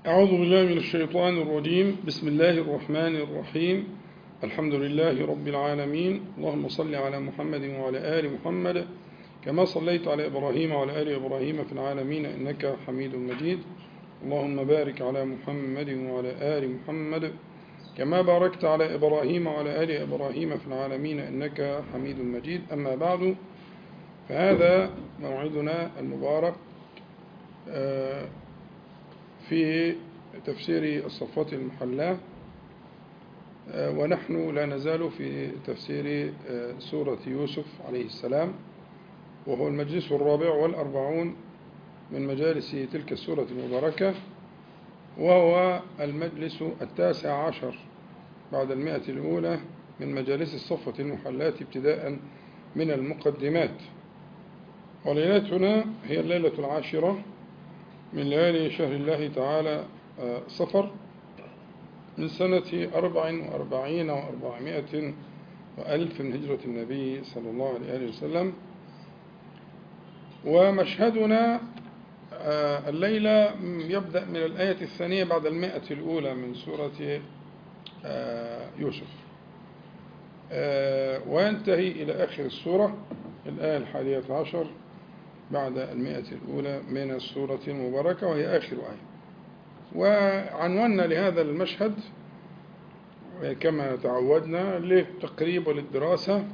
أعوذ بالله من الشيطان الرجيم بسم الله الرحمن الرحيم الحمد لله رب العالمين اللهم صل على محمد وعلى آل محمد كما صليت على إبراهيم وعلى آل إبراهيم في العالمين إنك حميد مجيد اللهم بارك على محمد وعلى آل محمد كما باركت على إبراهيم وعلى آل إبراهيم في العالمين إنك حميد مجيد أما بعد فهذا موعدنا المبارك في تفسير الصفات المحلاة ونحن لا نزال في تفسير سورة يوسف عليه السلام وهو المجلس الرابع والأربعون من مجالس تلك السورة المباركة وهو المجلس التاسع عشر بعد المئة الأولى من مجالس الصفة المحلاة ابتداء من المقدمات وليلتنا هي الليلة العاشرة من ليالي شهر الله تعالى صفر من سنة أربع وأربعين وأربعمائة وألف من هجرة النبي صلى الله عليه وسلم ومشهدنا الليلة يبدأ من الآية الثانية بعد المائة الأولى من سورة يوسف وينتهي إلى آخر السورة الآية الحادية عشر بعد المائة الأولى من السورة المباركة وهي آخر آية وعنونا لهذا المشهد كما تعودنا للتقريب وللدراسة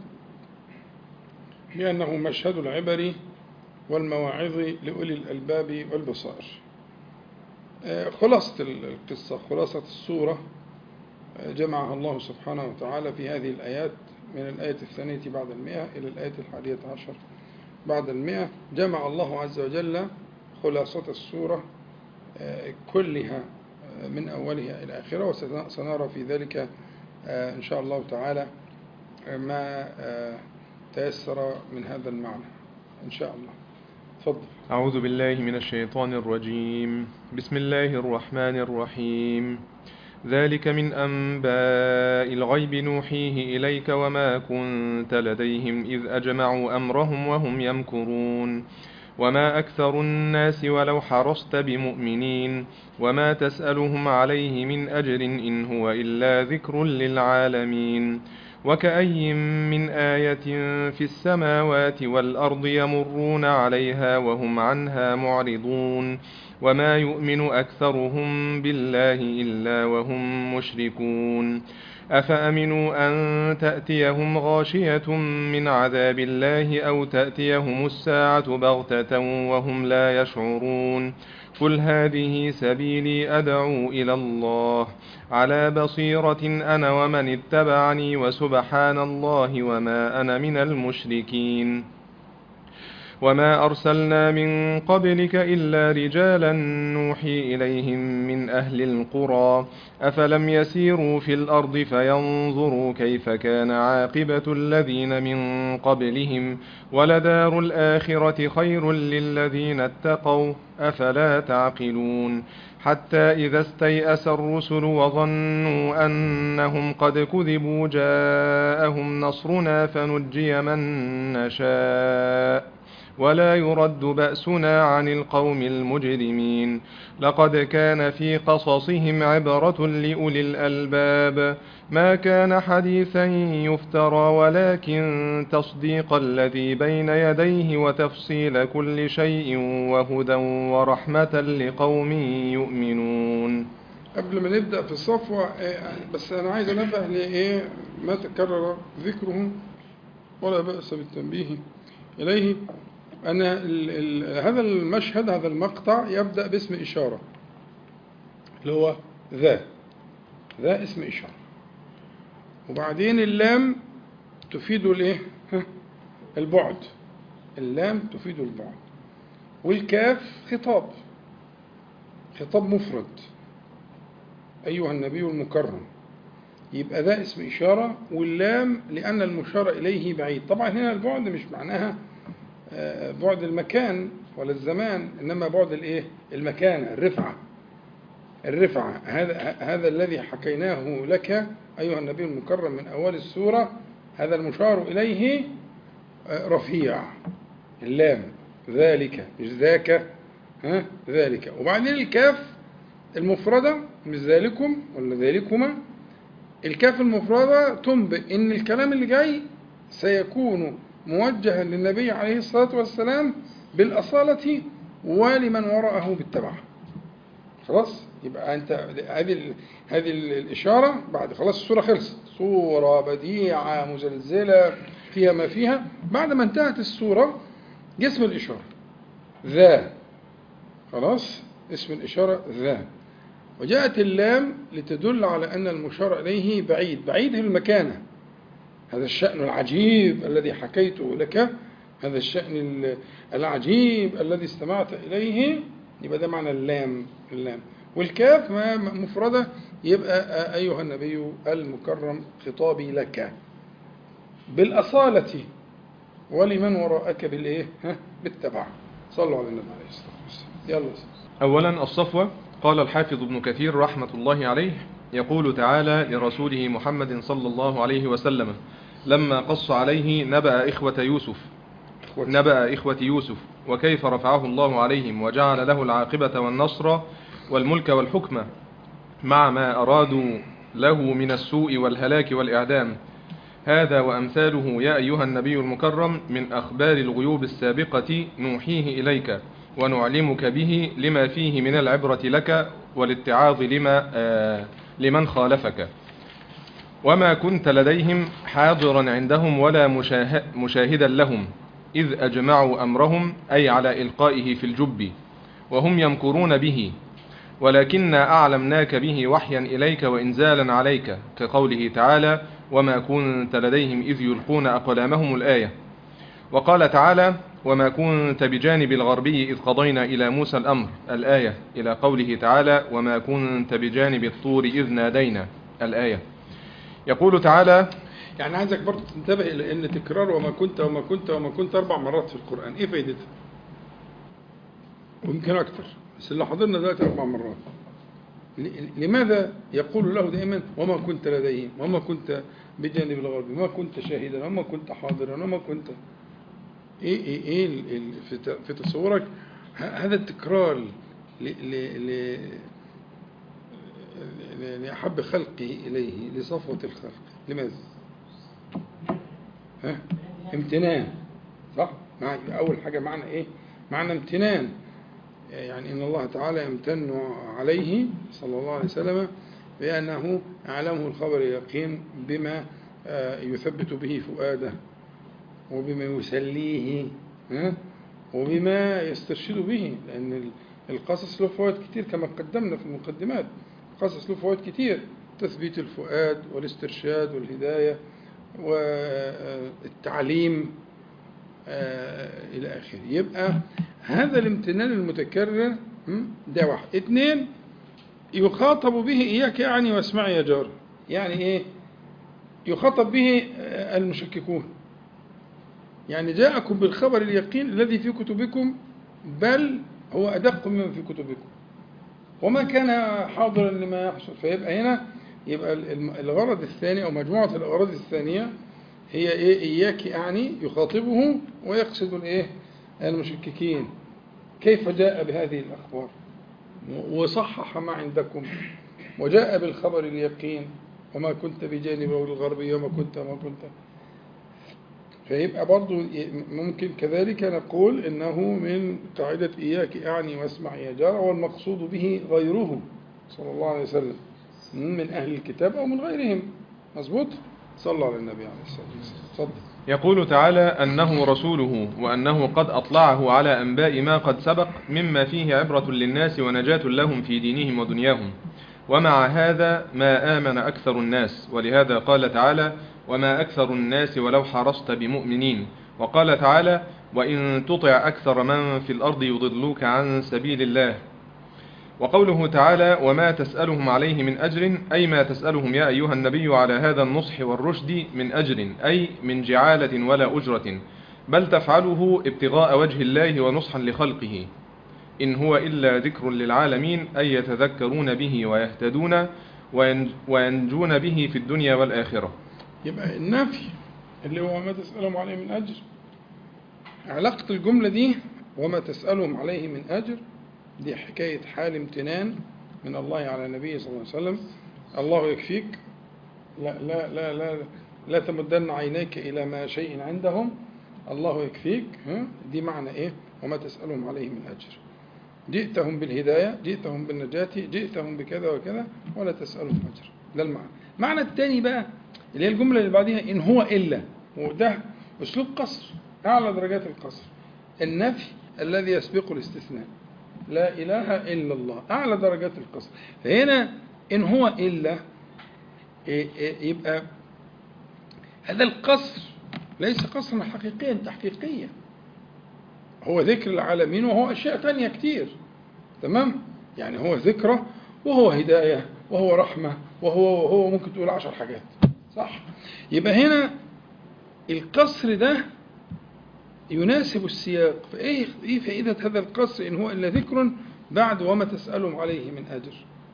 بأنه مشهد العبر والمواعظ لأولي الألباب والبصائر خلاصة القصة خلاصة السورة جمعها الله سبحانه وتعالى في هذه الآيات من الآية الثانية بعد المئة إلى الآية الحادية عشر بعد المئة جمع الله عز وجل خلاصة السورة كلها من أولها إلى آخرها وسنرى في ذلك إن شاء الله تعالى ما تيسر من هذا المعنى إن شاء الله تفضل أعوذ بالله من الشيطان الرجيم بسم الله الرحمن الرحيم ذلك من أنباء الغيب نوحيه إليك وما كنت لديهم إذ أجمعوا أمرهم وهم يمكرون وما أكثر الناس ولو حرصت بمؤمنين وما تسألهم عليه من أجر إن هو إلا ذكر للعالمين وكأي من آية في السماوات والأرض يمرون عليها وهم عنها معرضون وما يؤمن أكثرهم بالله إلا وهم مشركون أفأمنوا أن تأتيهم غاشية من عذاب الله أو تأتيهم الساعة بغتة وهم لا يشعرون قل هذه سبيلي أدعو إلى الله على بصيرة أنا ومن اتبعني وسبحان الله وما أنا من المشركين وما أرسلنا من قبلك إلا رجالا نوحي إليهم من أهل القرى أفلم يسيروا في الأرض فينظروا كيف كان عاقبة الذين من قبلهم ولدار الآخرة خير للذين اتقوا أفلا تعقلون حتى إذا استيأس الرسل وظنوا أنهم قد كذبوا جاءهم نصرنا فنجي من نشاء ولا يرد بأسنا عن القوم المجرمين لقد كان في قصصهم عبرة لأولي الألباب ما كان حديثا يفترى ولكن تصديق الذي بين يديه وتفصيل كل شيء وهدى ورحمة لقوم يؤمنون قبل ما نبدأ في الصفوة بس أنا عايز أنبه لإيه ما تكرر ذكره ولا بأس بالتنبيه إليه أن ال ال هذا المشهد هذا المقطع يبدأ باسم إشارة اللي هو ذا ذا اسم إشارة وبعدين اللام تفيد الايه البعد اللام تفيد البعد والكاف خطاب خطاب مفرد أيها النبي المكرم يبقى ده اسم إشارة واللام لأن المشار إليه بعيد طبعا هنا البعد مش معناها بعد المكان ولا الزمان إنما بعد الإيه المكانة الرفعة الرفعة هذا هذا الذي حكيناه لك أيها النبي المكرم من أول السورة هذا المشار إليه رفيع اللام ذلك مش ذاك ها ذلك وبعدين الكاف المفردة مش ذلكم ولا ذلكما الكاف المفردة تنبئ إن الكلام اللي جاي سيكون موجها للنبي عليه الصلاة والسلام بالأصالة ولمن وراءه بالتبع خلاص يبقى أنت هذه ال- هذه ال- الإشارة بعد خلاص السورة خلصت صورة بديعة مزلزلة فيها ما فيها بعد ما انتهت السورة جسم الإشارة ذا خلاص اسم الإشارة ذا وجاءت اللام لتدل على أن المشار إليه بعيد بعيد في المكانة هذا الشأن العجيب الذي حكيته لك هذا الشأن ال- العجيب الذي استمعت إليه يبقى ده معنى اللام اللام والكاف ما ما- مفردة يبقى آه، أيها النبي المكرم خطابي لك بالأصالة ولمن وراءك بالإيه؟ ها؟ بالتبع صلوا على النبي عليه الصلاة والسلام يلا يا سيدي. أولا الصفوة قال الحافظ ابن كثير رحمة الله عليه يقول تعالى لرسوله محمد صلى الله عليه وسلم لما قص عليه نبأ إخوة يوسف إخوتي. نبأ إخوة يوسف وكيف رفعه الله عليهم وجعل له العاقبة والنصر والملك والحكمة مع ما أرادوا له من السوء والهلاك والإعدام هذا وأمثاله يا أيها النبي المكرم من أخبار الغيوب السابقة نوحيه إليك ونعلمك به لما فيه من العبرة لك والاتعاظ لما آه لمن خالفك وما كنت لديهم حاضرا عندهم ولا مشاه مشاهدا لهم إذ أجمعوا أمرهم أي على إلقائه في الجب وهم يمكرون به ولكنا أعلمناك به وحيا إليك وإنزالا عليك كقوله تعالى وما كنت لديهم إذ يلقون أقلامهم الآية وقال تعالى وما كنت بجانب الغربي إذ قضينا إلى موسى الأمر الآية إلى قوله تعالى وما كنت بجانب الطور إذ نادينا الآية يقول تعالى يعني عايزك برضه تنتبه إلى أن تكرار وما كنت وما كنت وما كنت أربع مرات في القرآن إيه فايدتها؟ ويمكن أكثر بس اللي حضرنا دلوقتي أربع مرات ل- لماذا يقول له دائما وما كنت لديهم وما كنت بجانب الغرب وما كنت شاهدا وما كنت حاضرا وما كنت ايه ايه ايه ال- ال- في ت- في تصورك ه- هذا التكرار ل ل ل ل- لأحب خلقه إليه لصفوة الخلق لماذا؟ ها؟ امتنان صح؟ مع أول حاجة معنى إيه؟ معنى امتنان يعني إن الله تعالى يمتن عليه صلى الله عليه وسلم بأنه أعلمه الخبر اليقين بما آه، يثبت به فؤاده وبما يسليه ها؟ وبما يسترشد به لأن ال- القصص له فوائد كتير كما قدمنا في المقدمات القصص له فوائد كتير تثبيت الفؤاد والاسترشاد والهداية والتعليم آه، إلى آخره يبقى هذا الامتنان المتكرر م، ده واحد اثنين يخاطب به إياك يعني واسمعي يا جار يعني إيه يخاطب به آه، المشككون يعني جاءكم بالخبر اليقين الذي في كتبكم بل هو أدق مما في كتبكم وما كان حاضرا لما يحصل فيبقى هنا يبقى الم- الغرض الثاني أو مجموعة الأغراض الثانية هي إيه إياك يعني يخاطبه ويقصد الإيه المشككين كيف جاء بهذه الأخبار وصحح ما عندكم وجاء بالخبر اليقين وما كنت بجانب الغربي وما كنت وما كنت فيبقى برضو ممكن كذلك نقول إنه من قاعدة إياك أعني واسمع يا جار والمقصود به غيره صلى الله عليه وسلم من أهل الكتاب أو من غيرهم مظبوط صلى على النبي عليه الصلاة والسلام تفضل يقول تعالى أنه رسوله وأنه قد أطلعه على أنباء ما قد سبق مما فيه عبرة للناس ونجاة لهم في دينهم ودنياهم ومع هذا ما آمن أكثر الناس ولهذا قال تعالى وما أكثر الناس ولو حرصت بمؤمنين وقال تعالى وإن تطع أكثر من في الأرض يضلوك عن سبيل الله وقوله تعالى وما تسألهم عليه من أجر أي ما تسألهم يا أيها النبي على هذا النصح والرشد من أجر أي من جعالة ولا أجرة بل تفعله ابتغاء وجه الله ونصحا لخلقه إن هو إلا ذكر للعالمين أي يتذكرون به ويهتدون وين- وينجون به في الدنيا والآخرة يبقى النفي اللي هو ما تسألهم عليه من أجر علاقة الجملة دي وما تسألهم عليه من أجر دي حكاية حال امتنان من الله على النبي صلى الله عليه وسلم الله يكفيك لا لا لا لا لا تمدن عينيك إلى ما شيء عندهم الله يكفيك ها؟ دي معنى إيه وما تسألهم عليه من أجر جئتهم بالهداية جئتهم بالنجاة جئتهم بكذا وكذا ولا تسألهم أجر ده المعنى المعنى الثاني بقى اللي هي الجملة اللي بعديها إن هو إلا وده أسلوب قصر أعلى درجات القصر النفي الذي يسبق الاستثناء لا إله إلا الله أعلى درجات القصر فهنا إن هو إلا إيه إيه يبقى هذا القصر ليس قصرا حقيقيا تحقيقيا هو ذكر العالمين وهو أشياء تانية كتير تمام يعني هو ذكرى وهو هداية وهو رحمة وهو وهو ممكن تقول عشر حاجات صح يبقى هنا القصر ده يناسب السياق فايه ايه فائده هذا القصر ان هو الا ذكر بعد وما تسالهم عليه من اجر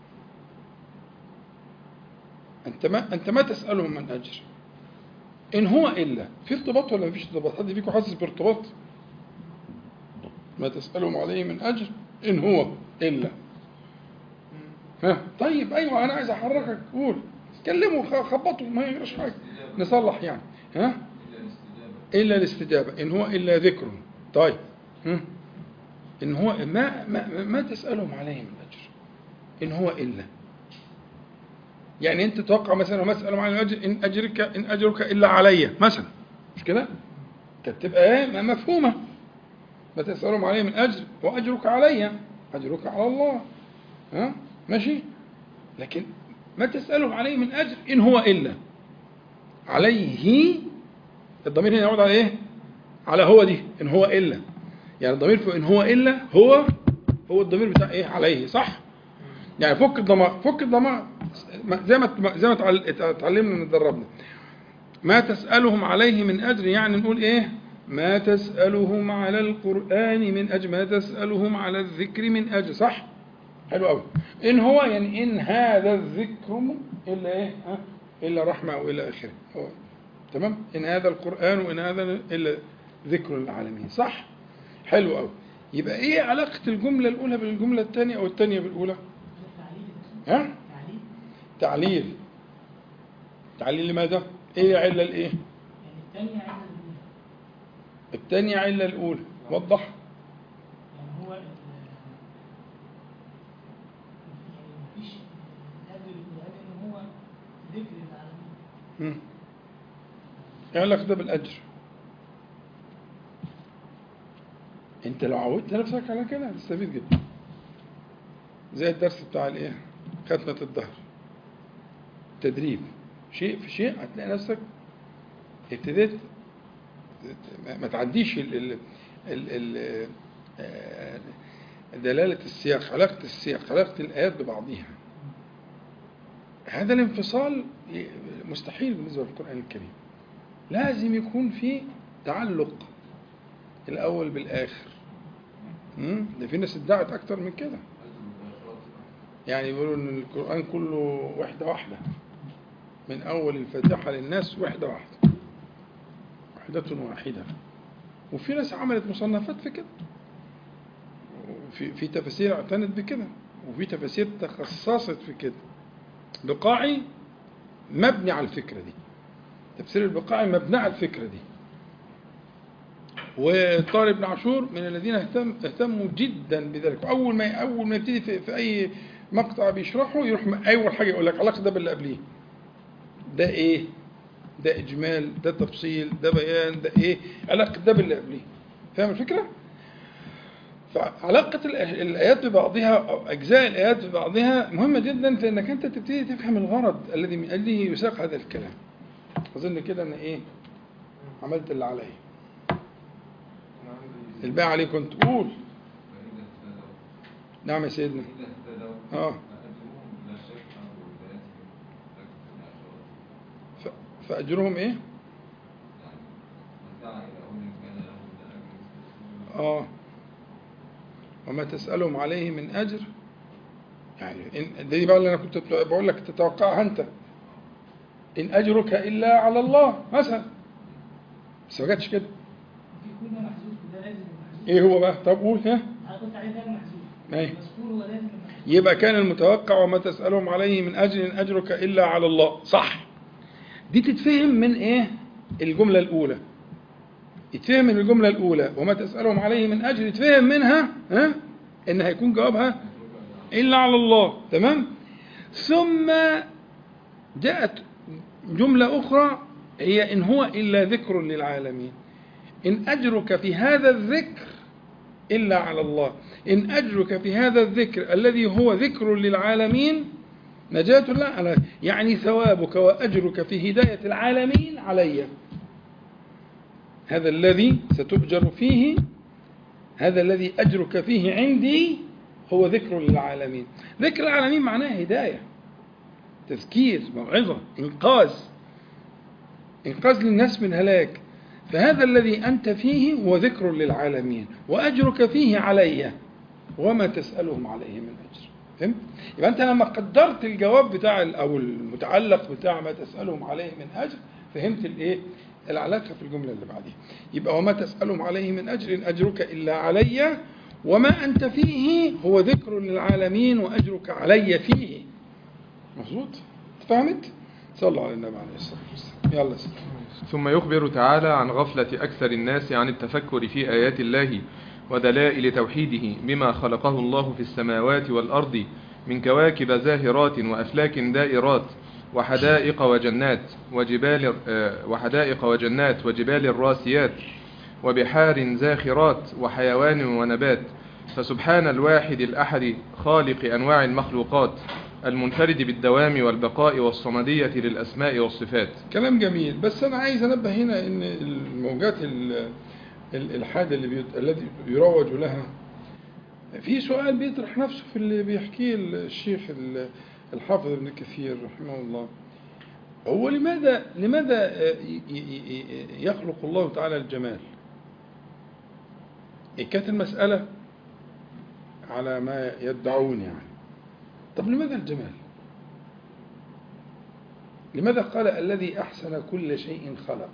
انت ما انت ما تسالهم من اجر ان هو الا في ارتباط ولا مفيش ارتباط حد فيكم حاسس بارتباط ما تسالهم عليه من اجر ان هو الا ها طيب ايوه انا عايز احركك قول كلموا خبطوا ما يجراش حاجه نصلح يعني ها إلا الاستجابة إن هو إلا ذكر طيب هم؟ إن هو ما, ما, ما تسألهم عليه من أجر إن هو إلا يعني أنت تتوقع مثلا وما تسألهم عليه من أجر إن أجرك إن أجرك إلا علي مثلا مش كده؟ كانت تبقى إيه مفهومة ما تسألهم عليه من أجر وأجرك علي أجرك على الله ها ماشي لكن ما تسألهم عليه من أجر إن هو إلا عليه الضمير هنا يعود على ايه على هو دي ان هو الا يعني الضمير في ان هو الا هو هو الضمير بتاع ايه عليه صح يعني فك الضمائر فك الضمائر زي ما زي ما اتعلمنا ندربنا ما تسالهم عليه من اجر يعني نقول ايه ما تسالهم على القران من اجر ما تسالهم على الذكر من اجر صح حلو قوي ان هو يعني ان هذا الذكر الا ايه ها الا رحمه والى اخره هو تمام إن هذا القرآن وإن هذا إلا ذكر العالمين صح حلو قوي يبقى إيه علاقة الجملة الأولى بالجملة الثانية أو الثانية بالأولى ها تعليل تعليل لماذا إيه علة الإيه الثانية علة الأولى وضح يعني هو مفيش قبل القرآن إن هو ذكر العالمين ايه علاقة ده بالأجر؟ أنت لو عودت نفسك على كده هتستفيد جدا. زي الدرس بتاع الإيه؟ ختمة الظهر. تدريب. شيء في شيء هتلاقي نفسك ابتديت ما تعديش ال ال ال ال دلالة السياق، علاقة السياق، علاقة الآيات ببعضها. هذا الانفصال مستحيل بالنسبة للقرآن الكريم. لازم يكون في تعلق الأول بالآخر ده في ناس ادعت أكتر من كده يعني بيقولوا إن القرآن كله وحدة واحدة من أول الفاتحة للناس وحدة واحدة وحدة واحدة وفي ناس عملت مصنفات في كده في في تفاسير اعتنت بكده وفي تفاسير تخصصت في كده بقاعي مبني على الفكرة دي تفسير البقاعي مبني على الفكرة دي وطارق بن عاشور من الذين اهتم اهتموا جدا بذلك اول ما اول ما يبتدي في, في اي مقطع بيشرحه يروح اول حاجه يقول لك علاقه ده باللي قبليه ده ايه ده اجمال ده تفصيل ده بيان ده ايه علاقه ده باللي قبليه فاهم الفكره فعلاقة الآيات ببعضها أو أجزاء الآيات ببعضها مهمة جدا في أنك أنت تبتدي تفهم الغرض الذي من أجله يساق هذا الكلام. أظن كده أنا إيه عملت اللي عليا. الباقي عليكم تقول نعم يا سيدنا اه فأجرهم إيه؟ آه وما تسألهم عليه من أجر يعني إن دي بقى اللي أنا كنت بقول لك تتوقعها أنت إن أجرك إلا على الله مثلا بس ما جاتش كده يكون ده محذوف وده لازم محذوف إيه هو بقى؟ طب قول ها؟ انا قلت عليه ده محذوف أيوه المذكور هو لازم محذوف يبقى كان المتوقع وما تسألهم عليه من أجر إن أجرك إلا على الله صح دي تتفهم من إيه الجملة الأولى يتفهم من الجملة الأولى وما تسألهم عليه من أجر يتفهم منها ها إن هيكون جوابها إلا على الله تمام ثم جاءت جملة أخرى هي إن هو إلا ذكر للعالمين إن أجرك في هذا الذكر إلا على الله إن أجرك في هذا الذكر الذي هو ذكر للعالمين نجاة الله على يعني ثوابك وأجرك في هداية العالمين علي هذا الذي ستؤجر فيه هذا الذي أجرك فيه عندي هو ذكر للعالمين ذكر العالمين معناه هداية تذكير موعظة إنقاذ إنقاذ للناس من هلاك فهذا الذي أنت فيه هو ذكر للعالمين وأجرك فيه علي وما تسألهم عليه من أجر فهمت؟ يبقى أنت لما قدرت الجواب بتاع أو المتعلق بتاع ما تسألهم عليه من أجر فهمت الإيه؟ العلاقة في الجملة اللي بعديها يبقى وما تسألهم عليه من أجر إن أجرك إلا علي وما أنت فيه هو ذكر للعالمين وأجرك علي فيه مظبوط فهمت؟ صلى الله على النبي عليه الصلاة والسلام يلا سيدي ثم يخبر تعالى عن غفلة أكثر الناس عن التفكر في آيات الله ودلائل توحيده بما خلقه الله في السماوات والأرض من كواكب زاهرات وأفلاك دائرات وحدائق وجنات وجبال آه، وحدائق وجنات وجبال راسيات وبحار زاخرات وحيوان ونبات فسبحان الواحد الأحد خالق أنواع المخلوقات المنفرد بالدوام والبقاء والصمدية للأسماء والصفات كلام جميل بس أنا عايز أنبه هنا إن الموجات ال- ال- الحادة اللي بيت... التي يروج لها في سؤال بيطرح نفسه في اللي بيحكيه الشيخ ال- الحافظ ابن كثير رحمه الله هو لماذا لماذا ي- ي- ي- يخلق الله تعالى الجمال؟ كانت المسألة على ما يدعون يعني طب لماذا الجمال؟ لماذا قال الذي أحسن كل شيء خلق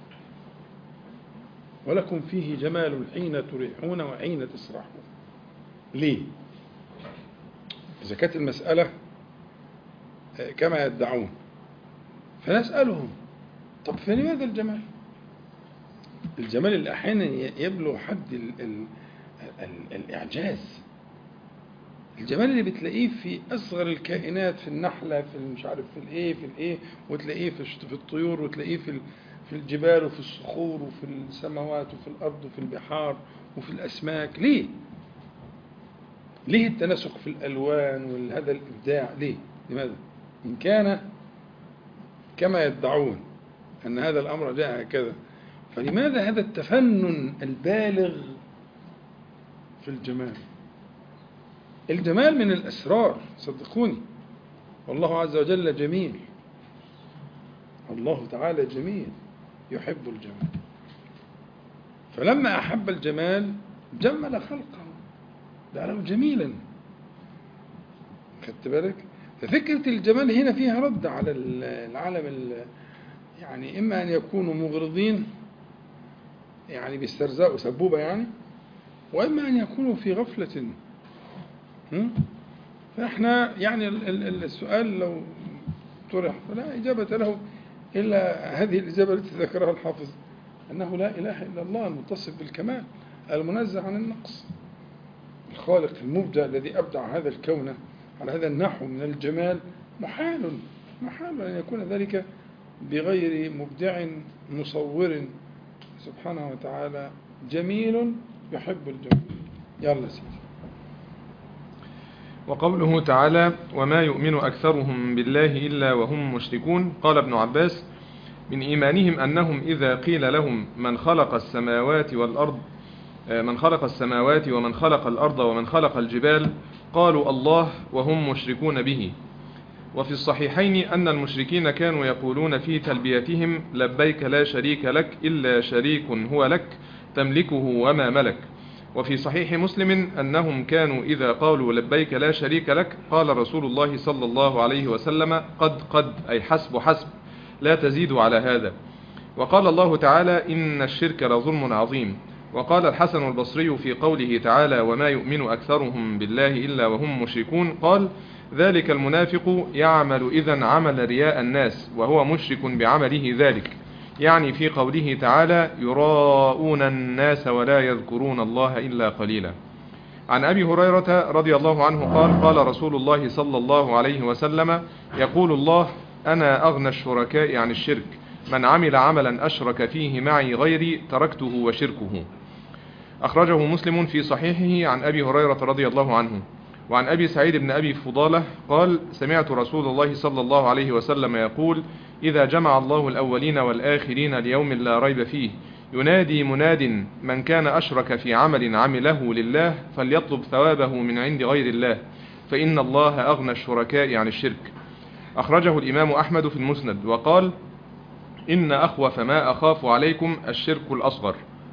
ولكم فيه جمال حين تريحون وحين تسرحون ليه؟ إذا كانت المسألة آه، كما يدعون فنسألهم طب فلماذا الجمال؟ الجمال اللي أحيانا يبلغ حد ال ال ال الإعجاز الجمال اللي بتلاقيه في أصغر الكائنات في النحلة في مش عارف في الإيه في الإيه وتلاقيه في الش- في الطيور وتلاقيه في ال- في الجبال وفي الصخور وفي السماوات وفي الأرض وفي البحار وفي الأسماك ليه؟ ليه التناسق في الألوان وهذا الإبداع ليه؟ لماذا؟ إن كان كما يدعون أن هذا الأمر جاء هكذا فلماذا هذا التفنن البالغ في الجمال الجمال من الأسرار صدقوني والله عز وجل جميل الله تعالى جميل يحب الجمال فلما أحب الجمال جمل خلقه جعله جميلا خدت بالك ففكرة الجمال هنا فيها رد على العالم ال- يعني إما أن يكونوا مغرضين يعني بيسترزقوا سبوبة يعني وإما أن يكونوا في غفلة هم؟ فإحنا يعني ال- ال- السؤال لو طرح فلا إجابة له إلا هذه الإجابة التي ذكرها الحافظ أنه لا إله إلا الله المتصف بالكمال المنزه عن النقص الخالق المبدع الذي أبدع هذا الكون على هذا النحو من الجمال محال محال أن يكون ذلك بغير مبدع مصور سبحانه وتعالى جميل يحب الجمال يلا سيدي وقوله تعالى وما يؤمن أكثرهم بالله إلا وهم مشركون قال ابن عباس من إيمانهم أنهم إذا قيل لهم من خلق السماوات والأرض آه، من خلق السماوات ومن خلق الأرض ومن خلق الجبال قالوا الله وهم مشركون به وفي الصحيحين أن المشركين كانوا يقولون في تلبيتهم لبيك لا شريك لك إلا شريك هو لك تملكه وما ملك وفي صحيح مسلم أنهم كانوا إذا قالوا لبيك لا شريك لك قال رسول الله صلى الله عليه وسلم قد قد أي حسب حسب لا تزيد على هذا وقال الله تعالى إن الشرك لظلم عظيم وقال الحسن البصري في قوله تعالى وما يؤمن أكثرهم بالله إلا وهم مشركون قال ذلك المنافق يعمل إذا عمل رياء الناس وهو مشرك بعمله ذلك يعني في قوله تعالى يراءون الناس ولا يذكرون الله إلا قليلا عن أبي هريرة رضي الله عنه قال قال رسول الله صلى الله عليه وسلم يقول الله أنا أغنى الشركاء عن الشرك من عمل عملا أشرك فيه معي غيري تركته وشركه أخرجه مسلم في صحيحه عن أبي هريرة رضي الله عنه وعن أبي سعيد بن أبي فضالة قال سمعت رسول الله صلى الله عليه وسلم يقول إذا جمع الله الأولين والآخرين ليوم لا ريب فيه ينادي مناد من كان أشرك في عمل عمله لله فليطلب ثوابه من عند غير الله فإن الله أغنى الشركاء عن الشرك أخرجه الإمام أحمد في المسند وقال إن أخوف ما أخاف عليكم الشرك الأصغر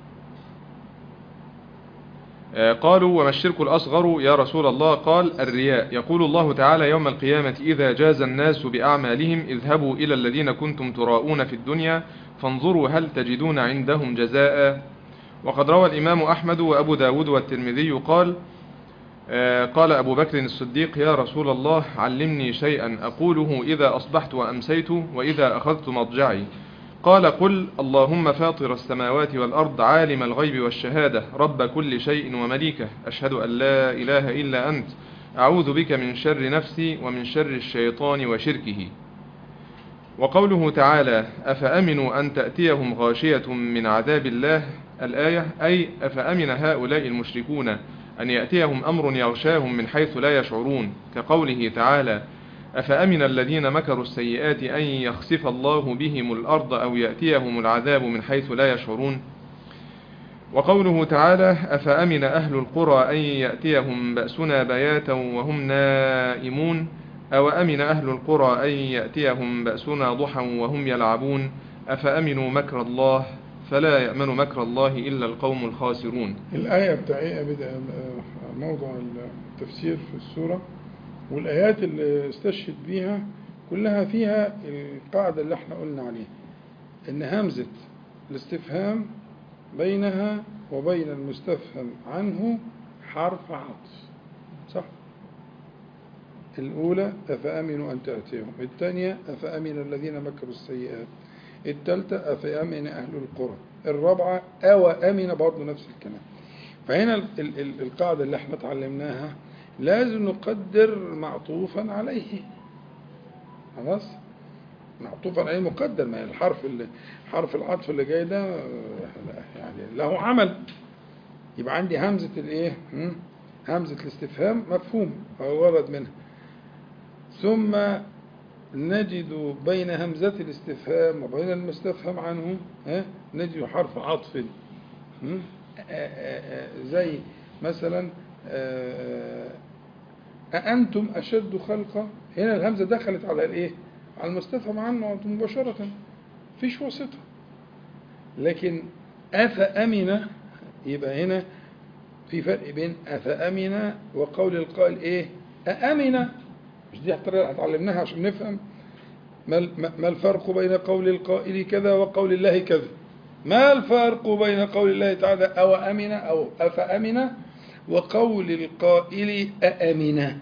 آه، قالوا وما الشرك الأصغر يا رسول الله قال الرياء يقول الله تعالى يوم القيامة إذا جاز الناس بأعمالهم اذهبوا إلى الذين كنتم تراءون في الدنيا فانظروا هل تجدون عندهم جزاء وقد روى الإمام أحمد وأبو داود والترمذي قال آه، قال أبو بكر الصديق يا رسول الله علمني شيئا أقوله إذا أصبحت وأمسيت وإذا أخذت مضجعي قال قل اللهم فاطر السماوات والأرض عالم الغيب والشهادة رب كل شيء ومليكه أشهد أن لا إله إلا أنت أعوذ بك من شر نفسي ومن شر الشيطان وشركه وقوله تعالى أفأمنوا أن تأتيهم غاشية من عذاب الله الآية أي أفأمن هؤلاء المشركون أن يأتيهم أمر يغشاهم من حيث لا يشعرون كقوله تعالى أفأمن الذين مكروا السيئات أن يخسف الله بهم الأرض أو يأتيهم العذاب من حيث لا يشعرون وقوله تعالى أفأمن أهل القرى أن يأتيهم بأسنا بياتا وهم نائمون أو أمن أهل القرى أن يأتيهم بأسنا ضحى وهم يلعبون أفأمنوا مكر الله فلا يأمن مكر الله إلا القوم الخاسرون الآية بتاعي بدأ موضع التفسير في السورة والآيات اللي استشهد بيها كلها فيها القاعدة اللي احنا قلنا عليها إن همزة الاستفهام بينها وبين المستفهم عنه حرف عطف صح الأولى أفأمنوا أن تأتيهم الثانية أفأمن الذين مكروا السيئات الثالثة أفأمن أهل القرى الرابعة أو أمن برضه نفس الكلام فهنا ال- ال- ال- القاعدة اللي احنا اتعلمناها لازم نقدر معطوفا عليه خلاص معطوفا عليه مقدر ما هي الحرف اللي حرف العطف اللي جاي ده آه، يعني له عمل يبقى عندي همزة الايه هم؟ همزة الاستفهام مفهوم أو ورد منها ثم نجد بين همزة الاستفهام وبين المستفهم عنه ها نجد حرف عطف هم؟ آه، آه، آه، زي مثلا آه، أأنتم أشد خلقا هنا الهمزة دخلت على الإيه على المستفهم عنه مباشرة فيش واسطة لكن أفأمن يبقى هنا في فرق بين أفأمن وقول القائل إيه أأمن مش دي الطريقة اللي اتعلمناها عشان نفهم ما ال- ما- ما الفرق بين قول القائل كذا وقول الله كذا ما الفرق بين قول الله تعالى أو أمن أو أفأمن وقول القائل أأمن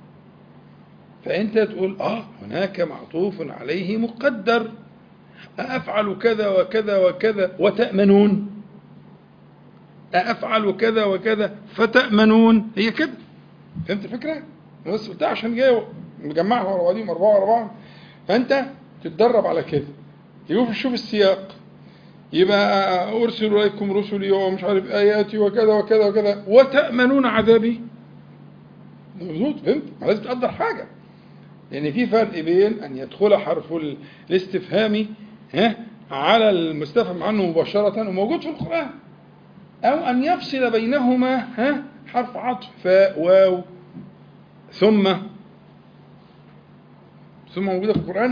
فأنت تقول آه هناك معطوف عليه مقدر أفعل كذا وكذا وكذا وتأمنون أفعل كذا وكذا فتأمنون هي كده فهمت الفكرة؟ بس بتاع عشان جاي مجمعها ورا بعضهم أربعة ورا بعض فأنت تتدرب على كده يشوف شوف السياق يبقى أرسل إليكم رسلي ومش عارف آياتي وكذا وكذا وكذا وتأمنون عذابي مظبوط فهمت؟ ما لازم تقدر حاجة لأن في فرق بين أن يدخل حرف الاستفهام ها على المستفهم عنه مباشرة وموجود في القرآن أو أن يفصل بينهما ها حرف عطف فاء واو ثم ثم موجودة في القرآن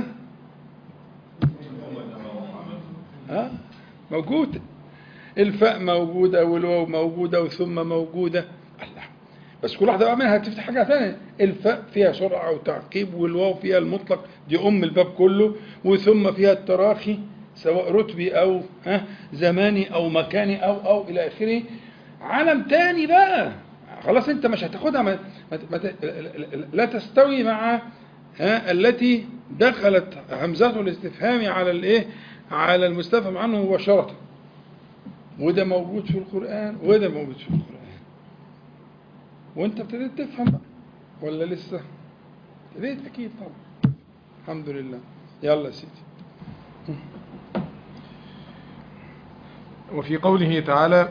ها موجودة الفاء موجودة والواو موجودة وثم موجودة الله بس كل واحدة بقى منها تفتح حاجة ثانية الفاء فيها سرعة وتعقيب والواو فيها المطلق دي أم الباب كله وثم فيها التراخي سواء رتبي او ها زماني او مكاني او او الى اخره عالم تاني بقى خلاص انت مش هتاخدها ما ما ما لا تستوي مع ها التي دخلت همزة الاستفهام على الايه على المستفهم عنه مباشرة وده موجود في القرآن وده موجود في القرآن وانت ابتديت تفهم بقى ولا لسه ابتديت اكيد طبعا الحمد لله يلا يا سيدي وفي قوله تعالى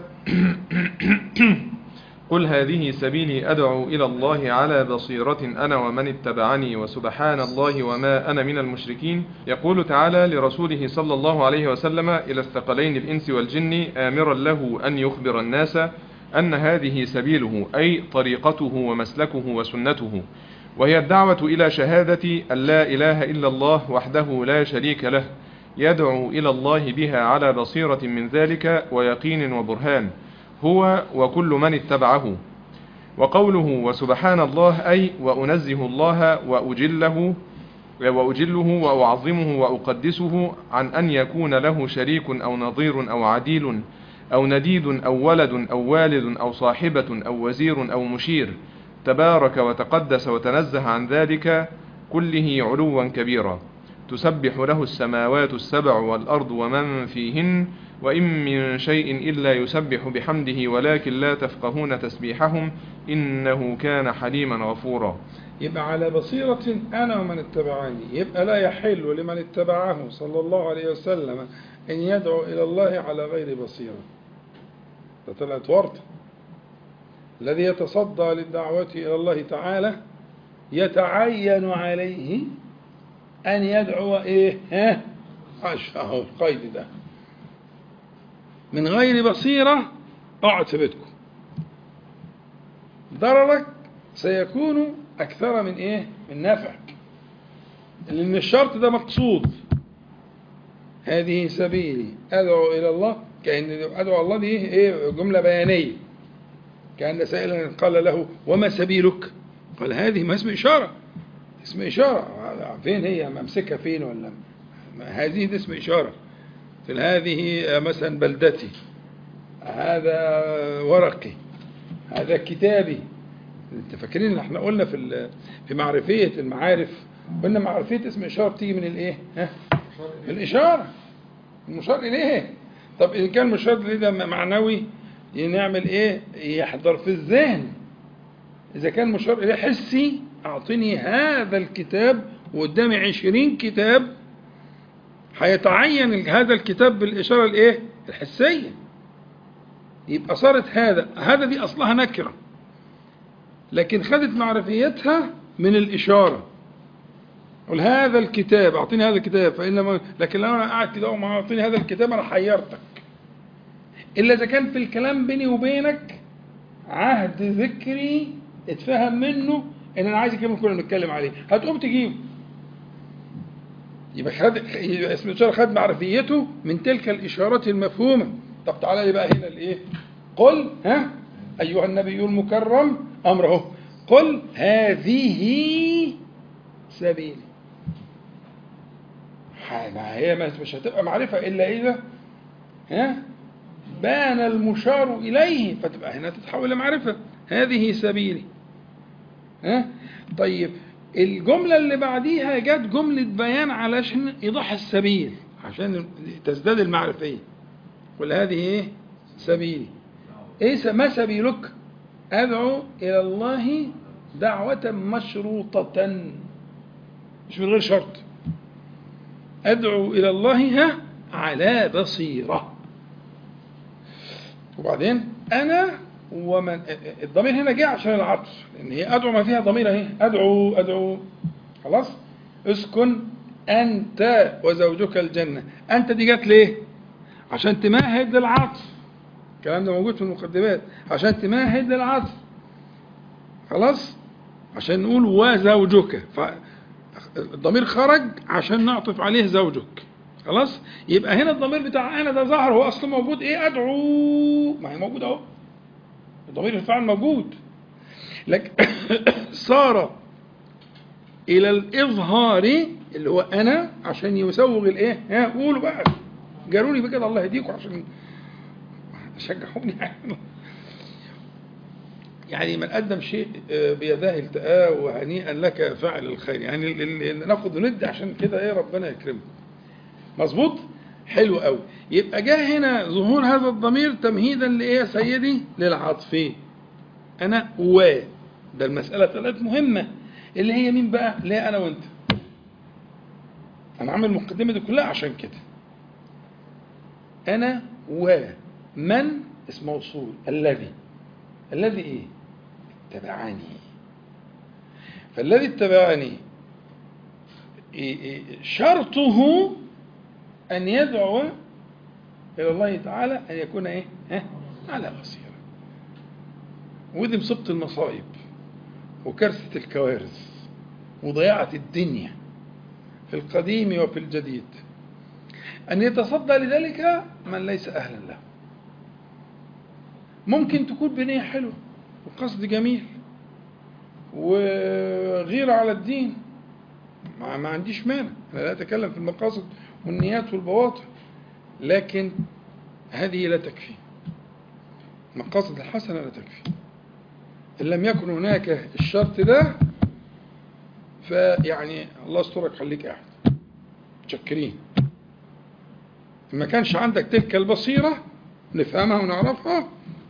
قل هذه سبيلي أدعو إلى الله على بصيرة أنا ومن اتبعني وسبحان الله وما أنا من المشركين يقول تعالى لرسوله صلى الله عليه وسلم إلى الثقلين الإنس والجن آمرا له أن يخبر الناس أن هذه سبيله أي طريقته ومسلكه وسنته وهي الدعوة إلى شهادة أن لا إله إلا الله وحده لا شريك له يدعو إلى الله بها على بصيرة من ذلك ويقين وبرهان هو وكل من اتبعه وقوله وسبحان الله أي وأنزه الله وأجله وأجله وأعظمه وأقدسه عن أن يكون له شريك أو نظير أو عديل أو نديد أو ولد أو والد أو صاحبة أو وزير أو مشير تبارك وتقدس وتنزه عن ذلك كله علوا كبيرا تسبح له السماوات السبع والأرض ومن فيهن وإن من شيء إلا يسبح بحمده ولكن لا تفقهون تسبيحهم إنه كان حليما غفورا يبقى على بصيرة أنا ومن اتبعني يبقى لا يحل لمن اتبعه صلى الله عليه وسلم أن يدعو إلى الله على غير بصيرة ده طلعت ورطة الذي يتصدى للدعوة إلى الله تعالى يتعين عليه أن يدعو إيه ها أهو القيد ده من غير بصيرة اقعد في بيتكم ضررك سيكون أكثر من إيه من نفعك لأن الشرط ده مقصود هذه سبيلي أدعو إلى الله كأن أدعو الله دي إيه جملة بيانية كأن سائلا قال له وما سبيلك قال هذه ما اسم إشارة اسم إشارة فين هي ممسكة فين ولا هذه دي اسم إشارة قل هذه مثلا بلدتي هذا ورقي هذا كتابي انت فاكرين ان احنا قلنا في في معرفيه المعارف قلنا معرفيه اسم اشاره بتيجي من الايه ها الاشاره المشار اليه طب ان كان مشار اليه ده معنوي نعمل ايه يحضر في الذهن اذا كان مشار اليه حسي اعطني هذا الكتاب وقدامي عشرين كتاب هيتعين هذا الكتاب بالإشارة الإيه؟ الحسية يبقى صارت هذا هذا دي أصلها نكرة لكن خدت معرفيتها من الإشارة قل هذا الكتاب أعطيني هذا الكتاب فإنما لكن لو أنا قاعد كده وما أعطيني هذا الكتاب أنا حيرتك إلا إذا كان في الكلام بيني وبينك عهد ذكري اتفهم منه إن أنا عايز الكلام كنا بنتكلم عليه هتقوم تجيبه يبقى خد يبقى اسم الإشارة خد معرفيته من تلك الإشارات المفهومة طب تعالى لي بقى هنا الإيه قل ها أيها النبي المكرم أمره قل هذه سبيلي ما هي مش هتبقى معرفة إلا إذا ها بان المشار إليه فتبقى هنا تتحول لمعرفة هذه سبيلي ها طيب الجملة اللي بعديها جت جملة بيان علشان إيضاح السبيل عشان تزداد المعرفية قل هذه إيه سبيلي إيه ما سبيلك أدعو إلى الله دعوة مشروطة مش من غير شرط أدعو إلى الله ها على بصيرة وبعدين أنا ومن الضمير هنا جه عشان العطف لان هي ادعو ما فيها ضمير اهي ادعو ادعو خلاص اسكن انت وزوجك الجنه انت دي جت ليه عشان تمهد للعطف الكلام ده موجود في المقدمات عشان تمهد للعطف خلاص عشان نقول وزوجك فالضمير خرج عشان نعطف عليه زوجك خلاص يبقى هنا الضمير بتاع انا ده ظهر هو اصلا موجود ايه ادعو ما هي موجود اهو ضمير الفعل موجود لكن صار إلى الإظهار اللي هو أنا عشان يسوغ الإيه؟ ها قولوا بقى قالوا لي بكده الله يهديكم عشان شجعوني يعني يعني من قدم شيء آه، بيداه التقاه وهنيئا لك فاعل الخير يعني ال- ال- ال- ناخد وندي عشان كده ايه ربنا يكرمه مظبوط حلو قوي يبقى جاء هنا ظهور هذا الضمير تمهيدا لايه يا سيدي للعطفين انا و ده المساله طلعت مهمه اللي هي مين بقى اللي هي انا وانت انا عامل المقدمه دي كلها عشان كده انا ومن اسم موصول الذي الذي ايه اتبعني فالذي اتبعني إيه إيه شرطه ان يدعو الى الله تعالى ان يكون ايه ها؟ على بصيره ودي مصيبه المصائب وكارثه الكوارث وضياعه الدنيا في القديم وفي الجديد أن يتصدى لذلك من ليس أهلا له ممكن تكون بنية حلوة وقصد جميل وغيرة على الدين ما, ما عنديش مانع أنا لا أتكلم في المقاصد والنيات والبواطن لكن هذه لا تكفي المقاصد الحسنة لا تكفي إن لم يكن هناك الشرط ده فيعني الله يسترك خليك قاعد متشكرين ما كانش عندك تلك البصيرة نفهمها ونعرفها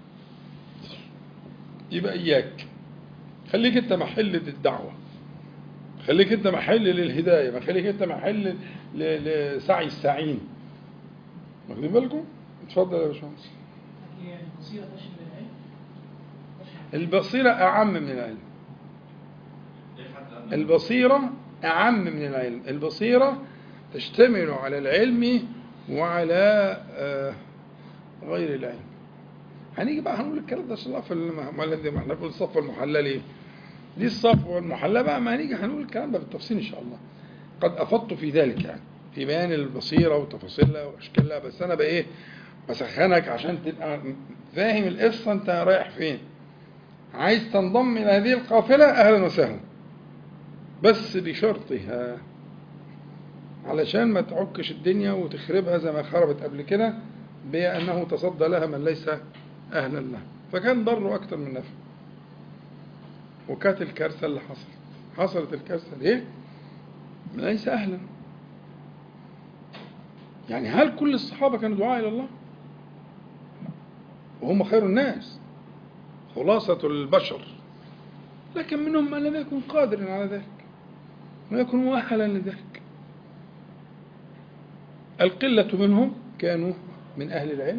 يبقى إياك خليك أنت محل للدعوة خليك أنت محل للهداية ما خليك أنت محل ل- لسعي السعين واخدين بالكم؟ اتفضل يا باشمهندس هي البصيرة تشمل العلم تشمل البصيرة أعم من العلم البصيرة أعم من العلم البصيرة تشتمل على العلم وعلى آه، غير العلم هنيجي بقى هنقول الكلام ده ان شاء الله في الم- ما الذي ما احنا بنقول الصفوه المحلى ليه؟ دي الصفوه المحلى بقى ما هنيجي هنقول الكلام ده بالتفصيل ان شاء الله قد افضت في ذلك يعني في بيان البصيره وتفاصيلها واشكالها بس انا بقى ايه بسخنك عشان تبقى فاهم القصه انت رايح فين عايز تنضم الى هذه القافله اهلا وسهلا بس بشرطها علشان ما تعكش الدنيا وتخربها زي ما خربت قبل كده بأنه تصدى لها من ليس أهلا لها فكان ضره أكتر من نفع وكانت الكارثة اللي حصلت حصلت الكارثة ليه؟ ليس أهلا يعني هل كل الصحابة كانوا دعاء إلى الله؟ وهم خير الناس خلاصة البشر لكن منهم من لم يكن قادرا على ذلك لم يكن مؤهلا لذلك القلة منهم كانوا من أهل العلم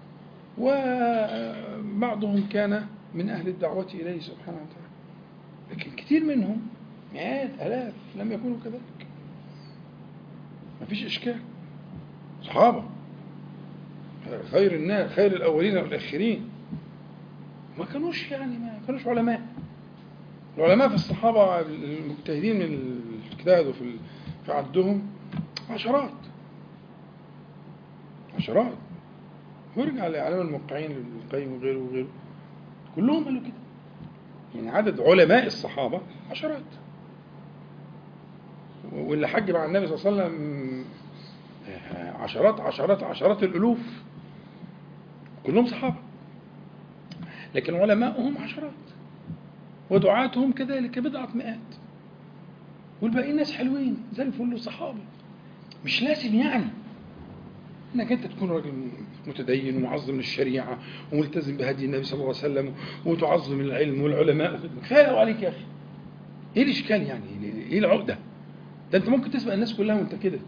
وبعضهم كان من أهل الدعوة إليه سبحانه وتعالى لكن كثير منهم مئات آلاف لم يكونوا كذلك ما فيش إشكال صحابة خير الناس خير الأولين والآخرين ما كانوش يعني ما كانوش علماء العلماء في الصحابة المجتهدين من الاجتهاد وفي ال- في عدهم عشرات عشرات وارجع لإعلام الموقعين لابن القيم وغيره وغيره كلهم قالوا كده يعني عدد علماء الصحابة عشرات واللي حج مع النبي صلى الله عليه وسلم عشرات عشرات عشرات الألوف كلهم صحابة لكن علماؤهم عشرات ودعاتهم كذلك بضعة مئات والباقيين ناس حلوين زي الفل صحابة مش لازم يعني انك انت تكون راجل متدين ومعظم للشريعه وملتزم بهدي النبي صلى الله عليه وسلم وتعظم العلم والعلماء كفايه قوي عليك يا اخي ايه الاشكال يعني ايه العقده ده انت ممكن تسبق الناس كلها وانت كده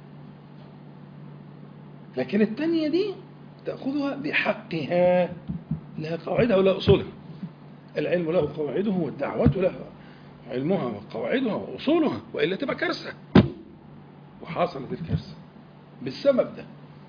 لكن التانية دي تأخذها بحقها لها قواعدها ولا أصولها العلم له قواعده والدعوة لها علمها وقواعدها وأصولها وإلا تبقى كارثة وحصلت الكارثة بالسبب ده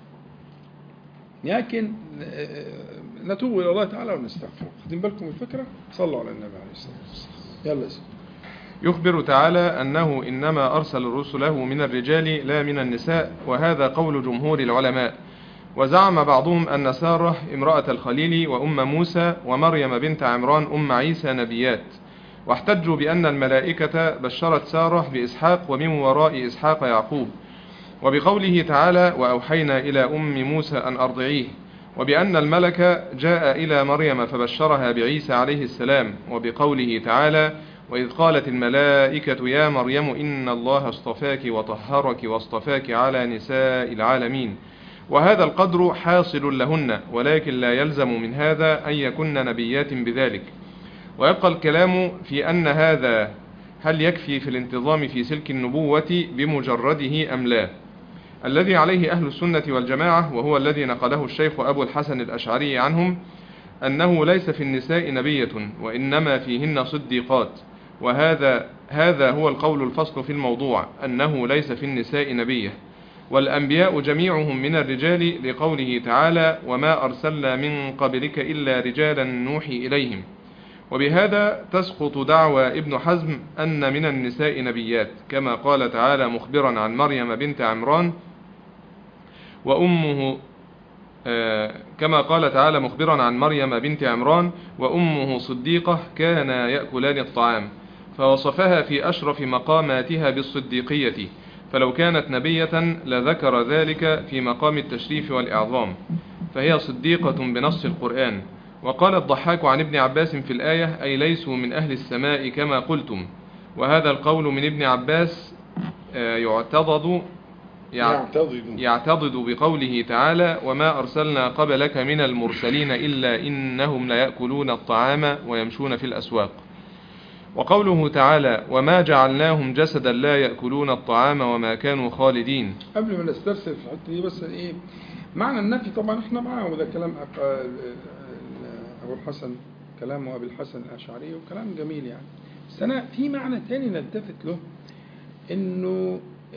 لكن نتوب إلى الله تعالى ونستغفر خدين بالكم الفكرة صلوا على النبي عليه الصلاة والسلام يلا سيدي يخبر تعالى أنه إنما أرسل رسله من الرجال لا من النساء وهذا قول جمهور العلماء وزعم بعضهم أن سارة امرأة الخليل وأم موسى ومريم بنت عمران أم عيسى نبيات واحتجوا بأن الملائكة بشرت سارة بإسحاق ومن وراء إسحاق يعقوب وبقوله تعالى وأوحينا إلى أم موسى أن أرضعيه وبأن الملك جاء إلى مريم فبشرها بعيسى عليه السلام وبقوله تعالى وإذ قالت الملائكة يا مريم إن الله اصطفاك وطهرك واصطفاك على نساء العالمين وهذا القدر حاصل لهن ولكن لا يلزم من هذا أن يكن نبيات بذلك ويبقى الكلام في أن هذا هل يكفي في الانتظام في سلك النبوة بمجرده أم لا الذي عليه أهل السنة والجماعة وهو الذي نقله الشيخ أبو الحسن الأشعري عنهم أنه ليس في النساء نبية وإنما فيهن صديقات وهذا هذا هو القول الفصل في الموضوع أنه ليس في النساء نبية والأنبياء جميعهم من الرجال لقوله تعالى وما أرسلنا من قبلك إلا رجالا نوحي إليهم وبهذا تسقط دعوى ابن حزم أن من النساء نبيات كما قال تعالى مخبرا عن مريم بنت عمران وأمه آه، كما قال تعالى مخبرا عن مريم بنت عمران وأمه صديقة كانا يأكلان الطعام فوصفها في أشرف مقاماتها بالصديقية فلو كانت نبية لذكر ذلك في مقام التشريف والإعظام فهي صديقة بنص القرآن وقال الضحاك عن ابن عباس في الآية أي ليسوا من أهل السماء كما قلتم وهذا القول من ابن عباس آه، يعتضد يع- يعتضد يعتضد بقوله تعالى وما أرسلنا قبلك من المرسلين إلا إنهم ليأكلون الطعام ويمشون في الأسواق وقوله تعالى وما جعلناهم جسدا لا يأكلون الطعام وما كانوا خالدين قبل ما نسترسل في الحته دي بس ايه معنى النفي طبعا احنا معاه وده كلام أق- ابو الحسن كلام ابي الحسن الاشعري وكلام جميل يعني بس انا في معنى تاني نلتفت له انه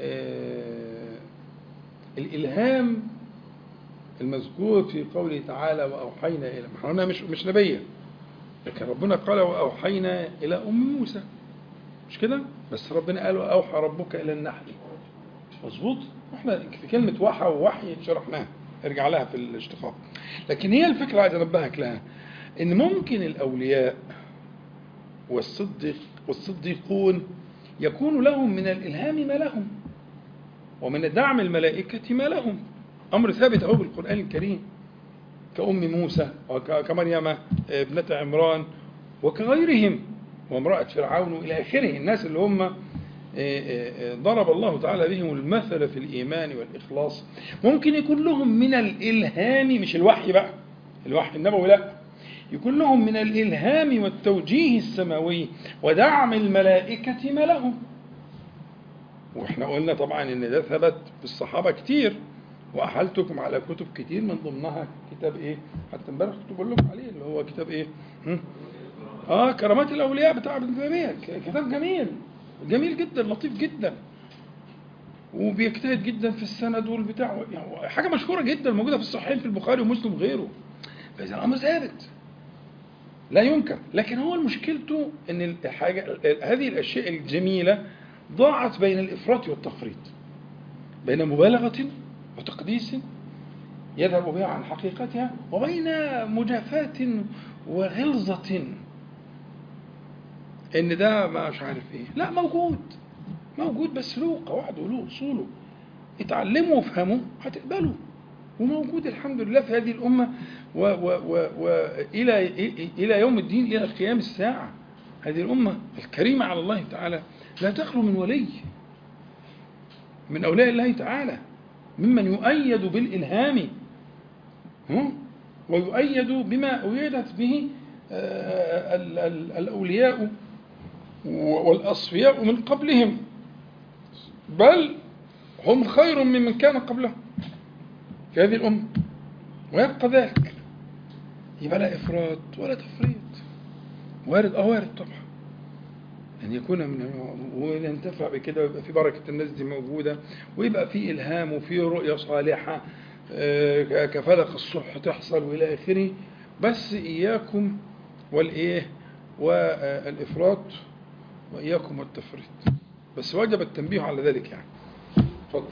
آه الالهام المذكور في قوله تعالى واوحينا الى ما احنا قلنا مش مش نبيه لكن ربنا قال واوحينا الى ام موسى مش كده بس ربنا قال واوحى ربك الى النحل مظبوط احنا في كلمة وحى ووحي شرحناها ارجع لها في الاشتقاق لكن هي الفكرة عايز انبهك لها ان ممكن الاولياء والصديق والصديقون يكون لهم من الالهام ما لهم ومن دعم الملائكة ما لهم امر ثابت اهو بالقرآن الكريم كأم موسى وكمريم ابنة عمران وكغيرهم وامرأة فرعون إلى آخره الناس اللي هم ضرب الله تعالى بهم المثل في الإيمان والإخلاص ممكن يكون لهم من الإلهام مش الوحي بقى الوحي النبوي لا يكون لهم من الإلهام والتوجيه السماوي ودعم الملائكة ما لهم واحنا قلنا طبعا ان ده ثبت في الصحابة كتير واحلتكم على كتب كتير من ضمنها كتاب ايه حتى امبارح كنت بقول لكم عليه اللي هو كتاب ايه هم؟ اه كرامات الاولياء بتاع ابن تيميه كتاب جميل جميل جدا لطيف جدا وبيجتهد جدا في السند والبتاع يعني حاجه مشهوره جدا موجوده في الصحيحين في البخاري ومسلم وغيره فاذا الامر ثابت لا ينكر لكن هو مشكلته ان الحاجه هذه الاشياء الجميله ضاعت بين الافراط والتفريط بين مبالغه وتقديس يذهب بها عن حقيقتها وبين مجافاة وغلظة ان ده مش عارف ايه لا موجود موجود بس له قواعده وله اصوله اتعلموا وافهموا هتقبلوا وموجود الحمد لله في هذه الامه والى الى يوم الدين الى قيام الساعه هذه الامه الكريمه على الله تعالى لا تخلو من ولي من اولياء الله تعالى ممن يؤيد بالالهام ويؤيد بما أيدت به الأولياء والأصفياء من قبلهم بل هم خير ممن كان قبلهم في هذه الأمة ويبقى ذلك يبقى لا إفراط ولا تفريط وارد أه وارد طبعا أن يكون من وينتفع بكده ويبقى في بركة الناس دي موجودة ويبقى في إلهام وفي رؤية صالحة كفلق الصبح تحصل والى اخره بس اياكم والايه والافراط واياكم والتفريط بس وجب التنبيه على ذلك يعني اتفضل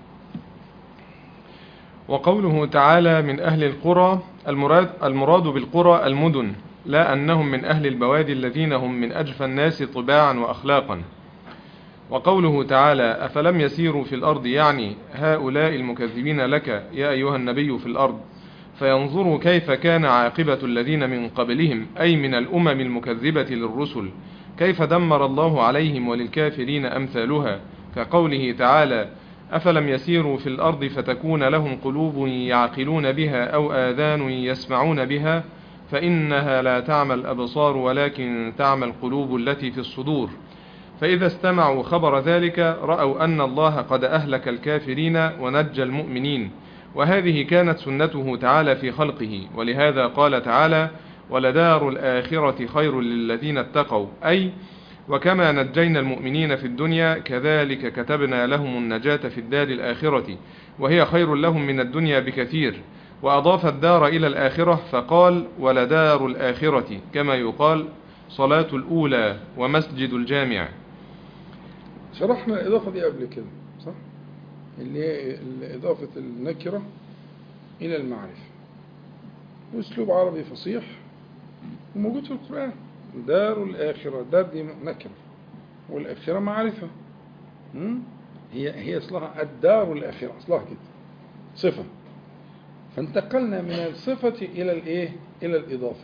وقوله تعالى من أهل القرى المراد, المراد بالقرى المدن لا أنهم من أهل البوادي الذين هم من أجفى الناس طباعا وأخلاقا وقوله تعالى أفلم يسيروا في الأرض يعني هؤلاء المكذبين لك يا أيها النبي في الأرض فينظروا كيف كان عاقبة الذين من قبلهم أي من الأمم المكذبة للرسل كيف دمر الله عليهم وللكافرين أمثالها كقوله تعالى أفلم يسيروا في الأرض فتكون لهم قلوب يعقلون بها أو آذان يسمعون بها فإنها لا تعمى الأبصار ولكن تعمى القلوب التي في الصدور فإذا استمعوا خبر ذلك رأوا أن الله قد أهلك الكافرين ونجى المؤمنين وهذه كانت سنته تعالى في خلقه ولهذا قال تعالى ولدار الآخرة خير للذين اتقوا أي وكما نجينا المؤمنين في الدنيا كذلك كتبنا لهم النجاة في الدار الآخرة وهي خير لهم من الدنيا بكثير وأضاف الدار إلى الآخرة فقال ولدار الآخرة كما يقال صلاة الأولى ومسجد الجامع شرحنا الإضافة دي قبل كده صح؟ اللي هي إضافة النكرة إلى المعرفة أسلوب عربي فصيح وموجود في القرآن دار الآخرة دار دي نكرة والآخرة معرفة م? هي هي أصلها الدار الآخرة أصلها كده صفة فانتقلنا من الصفة إلى الإيه؟ إلى الإضافة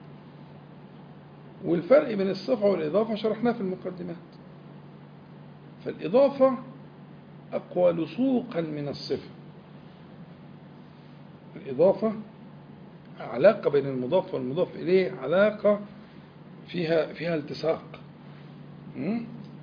والفرق بين الصفة والإضافة شرحناه في المقدمات فالإضافة أقوى لصوقا من الصفة الإضافة علاقة بين المضاف والمضاف إليه علاقة فيها فيها التصاق م?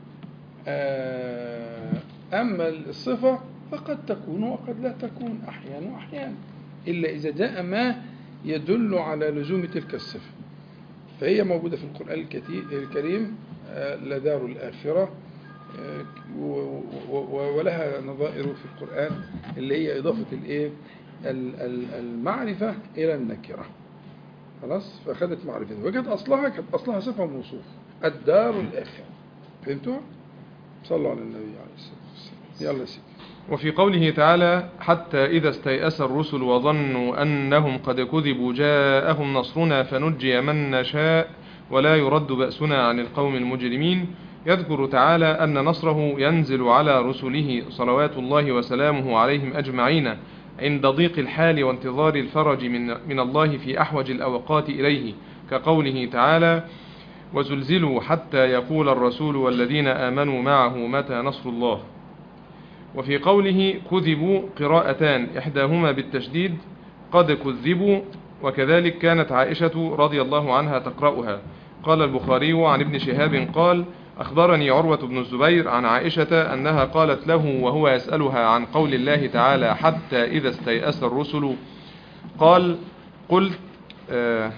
آه، أما الصفة فقد تكون وقد لا تكون أحيانا وأحيانا إلا إذا جاء ما يدل على لزوم تلك الصفة فهي موجودة في القرآن الكتي- الكريم آه، لدار الآخرة آه، و- و- ولها نظائر في القرآن اللي هي إضافة الإيه ال- ال- المعرفة إلى النكرة خلاص فأخذت معرفة وكانت أصلها كانت أصلها صفة موصوف الدار الآخرة فهمتوا؟ صلوا على النبي عليه الصلاة والسلام يلا يا سيدي وفي قوله تعالى حتى إذا استيأس الرسل وظنوا أنهم قد كذبوا جاءهم نصرنا فنجي من نشاء ولا يرد بأسنا عن القوم المجرمين يذكر تعالى أن نصره ينزل على رسله صلوات الله وسلامه عليهم أجمعين عند ضيق الحال وانتظار الفرج من, من الله في أحوج الأوقات إليه كقوله تعالى وزلزلوا حتى يقول الرسول والذين آمنوا معه متى نصر الله وفي قوله كذبوا قراءتان إحداهما بالتشديد قد كذبوا وكذلك كانت عائشة رضي الله عنها تقرأها قال البخاري عن ابن شهاب قال أخبرني عروة بن الزبير عن عائشة أنها قالت له وهو يسألها عن قول الله تعالى حتى إذا استيأس الرسل قال قلت آه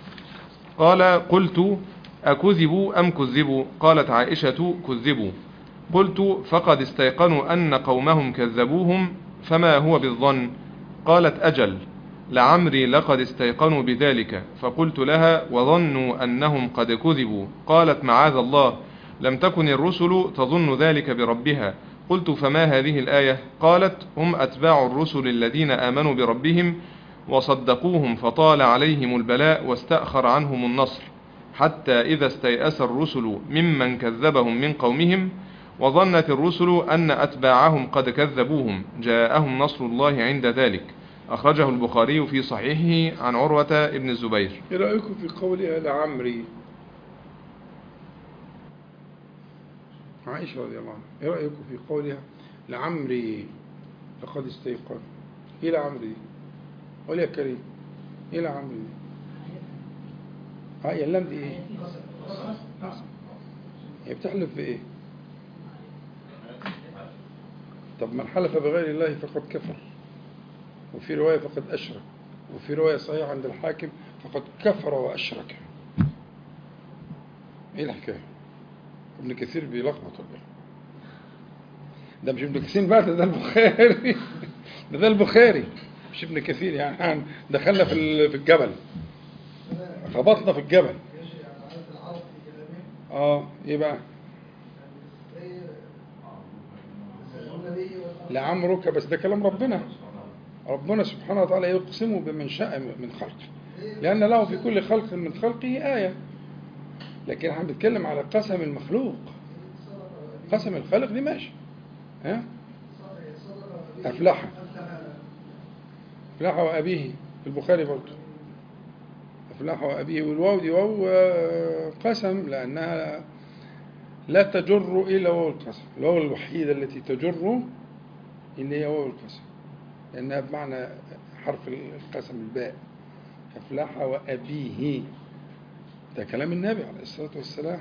قال قلت أكذبوا أم كذبوا قالت عائشة كذبوا قلت فقد استيقنوا أن قومهم كذبوهم فما هو بالظن قالت أجل لعمري لقد استيقنوا بذلك فقلت لها وظنوا أنهم قد كذبوا قالت معاذ الله لم تكن الرسل تظن ذلك بربها قلت فما هذه الآية قالت هم أتباع الرسل الذين آمنوا بربهم وصدقوهم فطال عليهم البلاء واستأخر عنهم النصر حتى إذا استيأس الرسل ممن كذبهم من قومهم وظنت الرسل أن أتباعهم قد كذبوهم جاءهم نصر الله عند ذلك أخرجه البخاري في صحيحه عن عروة ابن الزبير إيه رأيكم في قولها لعمري عائشة رضي الله عنها إيه رأيكم في قولها لعمري لقد استيقن إيه لعمري قول يا كريم إيه لعمري اه يا اللام دي إيه هي بتحلف بإيه طب من حلف بغير الله فقد كفر وفي رواية فقد أشرك وفي رواية صحيحة عند الحاكم فقد كفر وأشرك إيه الحكاية ابن كثير بيلخبط ولا إيه؟ ده مش ابن كثير بقى ده, ده البخاري ده ده البخاري مش ابن كثير يعني دخلنا في ال- في الجبل خبطنا في الجبل اه ايه بقى لعمرك بس ده كلام ربنا ربنا سبحانه وتعالى يقسم بمن شاء من خلقه لأن له في كل خلق من خلقه آية لكن احنا بنتكلم على قسم المخلوق قسم الخالق دي ماشي ها أفلح أفلح وأبيه في البخاري برضه أفلح وأبيه والواو دي واو آه، قسم لأنها لا تجر إلا واو القسم الواو الوحيدة التي تجر اللي هي واو القسم لأنها بمعنى حرف القسم الباء أفلح وأبيه ده كلام النبي عليه الصلاة والسلام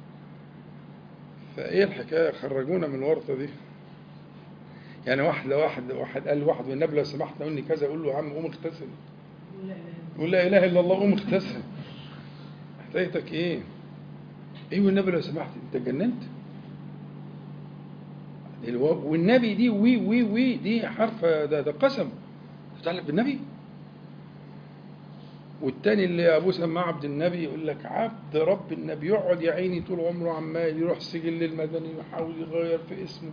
فإيه الحكاية خرجونا من الورطة دي يعني واحد واحد واحد قال لواحد والنبي لو سمحت قول لي كذا يقول له يا عم قوم اغتسل يقول لا اله الا يقول لا اله الا الله قوم اغتسل حكايتك ايه؟ ايه والنبي لو سمحت انت اتجننت؟ الواو- والنبي دي وي وي وي دي حرف ده ده قسم تتعلق بالنبي والتاني اللي ابوه سماه عبد النبي يقول لك عبد رب النبي يقعد يا عيني طول عمره عمال يروح سجل المدني ويحاول يغير في اسمه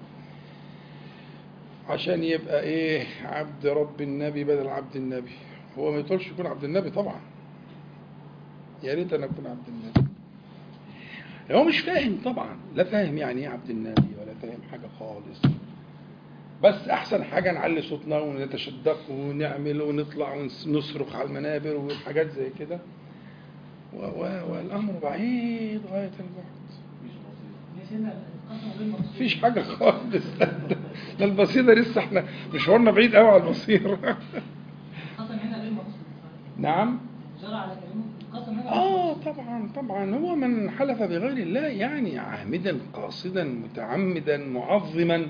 عشان يبقى ايه عبد رب النبي بدل عبد النبي هو ما يطولش يكون عبد النبي طبعا يا ريت انا اكون عبد النبي هو مش فاهم طبعا لا فاهم يعني ايه عبد النبي ولا فاهم حاجه خالص بس احسن حاجه نعلي صوتنا ونتشدق ونعمل ونطلع ونصرخ على المنابر وحاجات زي كده و- و- والامر بعيد غايه البعد يا سيدنا القسم غير مقصود مفيش حاجه خالص لا البصيره لسه احنا مشوارنا بعيد قوي على البصيره القسم هنا غير مقصود نعم جرى على كلمه القسم هنا آه طبعا طبعا هو من حلف بغير الله يعني عامدا قاصدا متعمدا معظما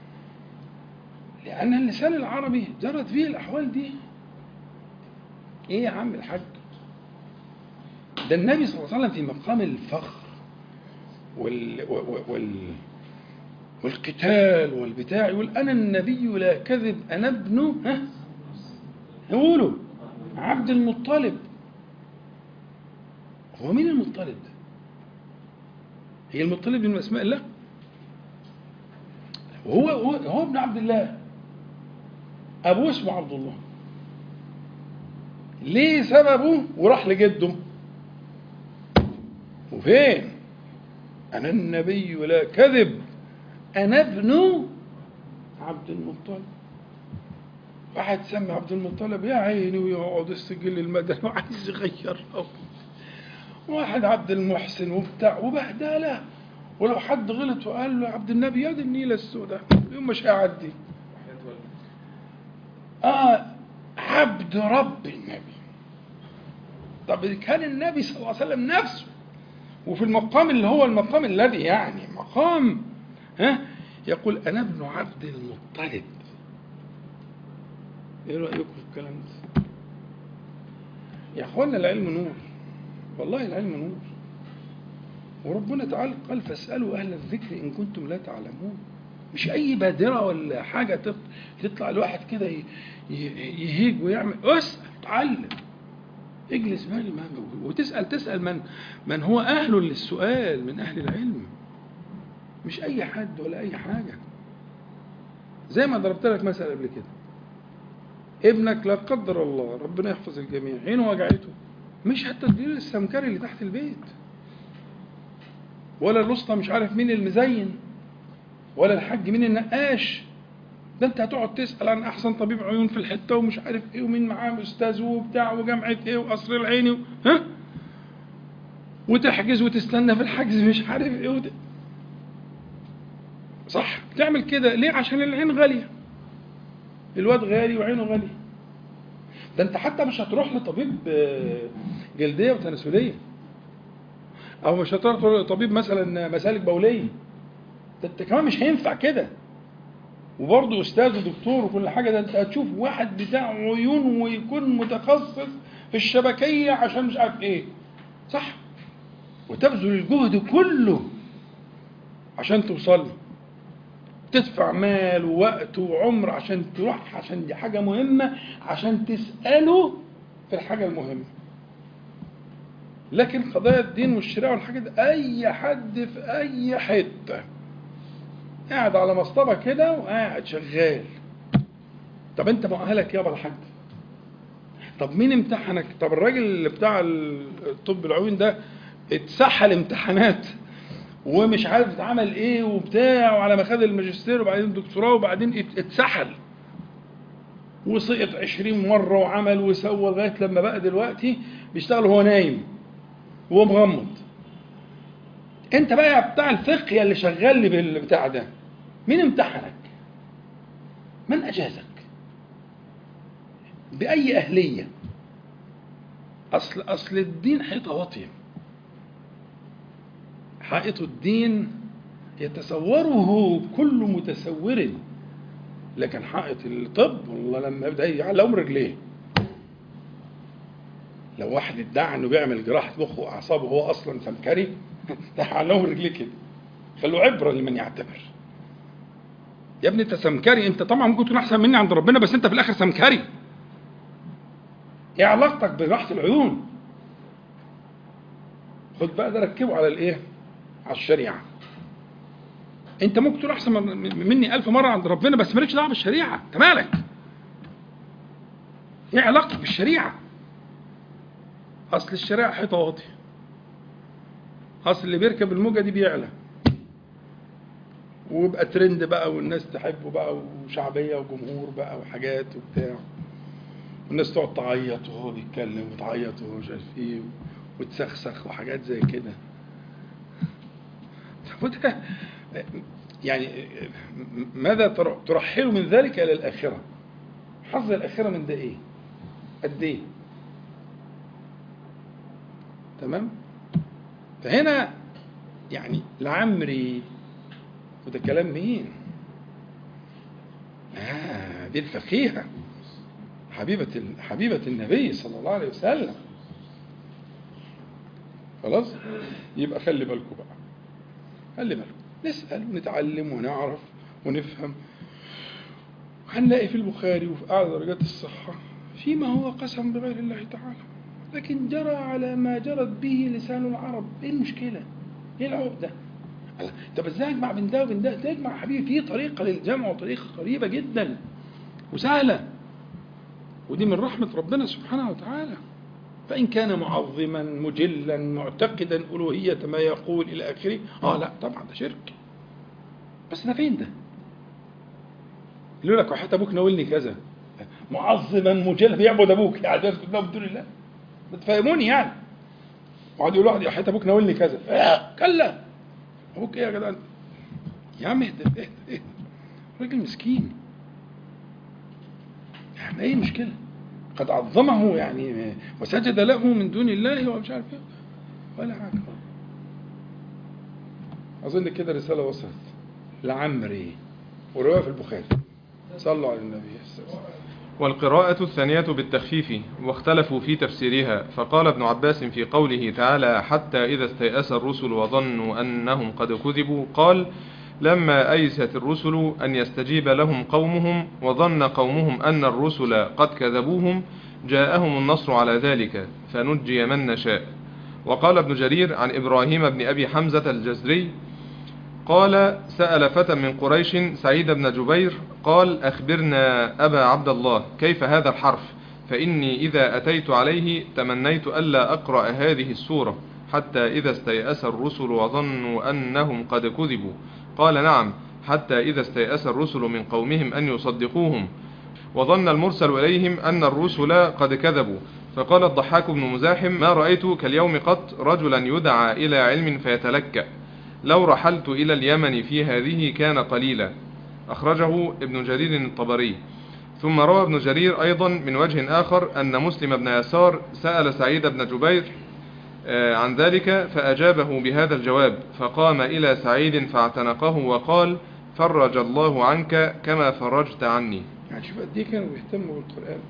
لأن اللسان العربي جرت فيه الأحوال دي إيه يا عم الحاج ده النبي صلى الله عليه وسلم في مقام الفخر وال, وال, وال والقتال والبتاع يقول أنا النبي لا كذب أنا ابن ها يقولوا عبد المطلب هو مين المطلب ده؟ هي المطلب من اسماء الله؟ وهو هو, هو ابن عبد الله ابوه اسمه عبد الله ليه سببه وراح لجده وفين انا النبي لا كذب انا ابن عبد المطلب واحد سمى عبد المطلب يا عيني ويقعد السجل المدني وعايز يغيرها واحد عبد المحسن وبتاع وبهدله ولو حد غلط وقال له يا عبد النبي يا دي النيله السوداء يوم مش هيعدي اه عبد رب النبي طب كان النبي صلى الله عليه وسلم نفسه وفي المقام اللي هو المقام الذي يعني مقام ها يقول انا ابن عبد المطلب ايه رايكم في الكلام ده يا اخوانا العلم نور والله العلم نور وربنا تعالى قال فاسألوا أهل الذكر إن كنتم لا تعلمون مش أي بادرة ولا حاجة تط- تطلع الواحد كده ي- ي- يهيج ويعمل اسأل تعلم اجلس بالي ما وتسأل تسأل من من هو أهل للسؤال من أهل العلم مش أي حد ولا أي حاجة زي ما ضربت لك مثل قبل كده ابنك لا قدر الله ربنا يحفظ الجميع عينه وجعته مش حتى الدليل السمكري اللي تحت البيت ولا الوسطى مش عارف مين المزين ولا الحاج مين النقاش ده انت هتقعد تسال عن احسن طبيب عيون في الحته ومش عارف ايه ومين معاه استاذ وبتاع وجامعه ايه وقصر العيني و... ها وتحجز وتستنى في الحجز مش عارف ايه وت... صح تعمل كده ليه عشان العين غاليه الواد غالي وعينه غاليه ده انت حتى مش هتروح لطبيب آه، جلديه وتناسليه او مش هتروح لطبيب مثلا مسالك بوليه ده انت كمان مش هينفع كده وبرضه استاذ ودكتور وكل حاجه ده انت هتشوف واحد بتاع عيون ويكون متخصص في الشبكيه عشان مش عارف ايه صح وتبذل الجهد كله عشان توصل له تدفع مال ووقت وعمر عشان تروح عشان دي حاجة مهمة عشان تسأله في الحاجة المهمة لكن قضايا الدين والشراء والحاجات دي أي حد في أي حتة قاعد على مصطبة كده وقاعد شغال طب أنت مؤهلك يابا الحاج طب مين امتحنك طب الراجل اللي بتاع الطب العيون ده اتسحل امتحانات ومش عارف اتعمل ايه وبتاع وعلى ما خد الماجستير وبعدين الدكتوراه وبعدين ات- اتسحل وسقط عشرين مرة وعمل وسوى لغاية لما بقى دلوقتي بيشتغل وهو نايم وهو مغمض انت بقى يا بتاع الفقه يا اللي شغال لي بالبتاع ده مين امتحنك من اجازك باي اهليه اصل اصل الدين حيطه واطيه حائط الدين يتصوره كل متسور لكن حائط الطب والله لما يبدا يعلقهم رجليه لو واحد ادعى انه بيعمل جراحه مخ واعصاب وهو اصلا سمكري ده هيعلقهم رجليه كده خلوا عبره لمن يعتبر يا ابني انت سمكري انت طبعا ممكن تكون احسن مني عند ربنا بس انت في الاخر سمكري ايه علاقتك بجراحه العيون خد بقى ده ركبه على الايه على الشريعه انت ممكن تكون احسن من- مني الف مره عند ربنا بس مالكش دعوه بالشريعه انت مالك ايه علاقتك بالشريعه اصل الشريعه حيطه واطيه اصل اللي بيركب الموجه دي بيعلى ويبقى ترند بقى والناس تحبه بقى وشعبيه وجمهور بقى وحاجات وبتاع والناس تقعد تعيط وهو بيتكلم وتعيط وهو مش عارف ايه وتسخسخ وحاجات زي كده طب وده يعني ماذا تر- ترحل من ذلك الى الاخره حظ الاخره من ده ايه قد ايه تمام فهنا يعني لعمري وده كلام مين آه دي الفقيهة حبيبة ال- حبيبة النبي صلى الله عليه وسلم خلاص يبقى خلي بالكم بقى خلي بالكم نسأل ونتعلم ونعرف ونفهم هنلاقي في البخاري وفي أعلى درجات الصحة فيما هو قسم بغير الله تعالى لكن جرى على ما جرت به لسان العرب ايه المشكلة ايه العقدة الله، طب ازاي اجمع بين ده وبين ده تجمع يا حبيبي في طريقة للجمع وطريقة قريبة جدا وسهلة ودي من رحمة ربنا سبحانه وتعالى فإن كان معظما مجلا معتقدا ألوهية ما يقول إلى آخره آه لا طبعا ده شرك بس ده فين ده؟ يقول لك وحتى أبوك ناولني كذا معظما مجلا بيعبد أبوك يعني بيسجد له من دون الله بتفهموني يعني وقعد يقول واحد يا حتى أبوك ناولني كذا آه كلا أبوك إيه يا جدع أنت؟ يا عم اهدى اهدى اهدى راجل مسكين يعني ايه المشكله؟ قد عظمه يعني وسجد له من دون الله ومش عارف ايه ولا حاجه اظن كده رساله وصلت لعمري وروايه في البخاري صلوا على النبي صلى الله عليه وسلم والقراءة الثانية بالتخفيف واختلفوا في تفسيرها فقال ابن عباس في قوله تعالى حتى إذا استيأس الرسل وظنوا أنهم قد كذبوا قال لما أيست الرسل أن يستجيب لهم قومهم وظن قومهم أن الرسل قد كذبوهم جاءهم النصر على ذلك فنجي من نشاء وقال ابن جرير عن إبراهيم بن أبي حمزة الجزري قال سأل فتى من قريش سعيد بن جبير قال أخبرنا أبا عبد الله كيف هذا الحرف فإني إذا أتيت عليه تمنيت ألا أقرأ هذه السورة حتى إذا استيأس الرسل وظنوا أنهم قد كذبوا قال نعم حتى إذا استيأس الرسل من قومهم أن يصدقوهم وظن المرسل إليهم أن الرسل قد كذبوا فقال الضحاك بن مزاحم ما رأيت كاليوم قط رجلا يدعى إلى علم فيتلكأ لو رحلت إلى اليمن في هذه كان قليلا أخرجه ابن جرير الطبري ثم روى ابن جرير أيضا من وجه آخر أن مسلم بن يسار سأل سعيد بن جبير آه، عن ذلك فأجابه بهذا الجواب فقام إلى سعيد فاعتنقه وقال فرج الله عنك كما فرجت عني يعني شوف قد ايه كانوا بيهتموا بالقرآن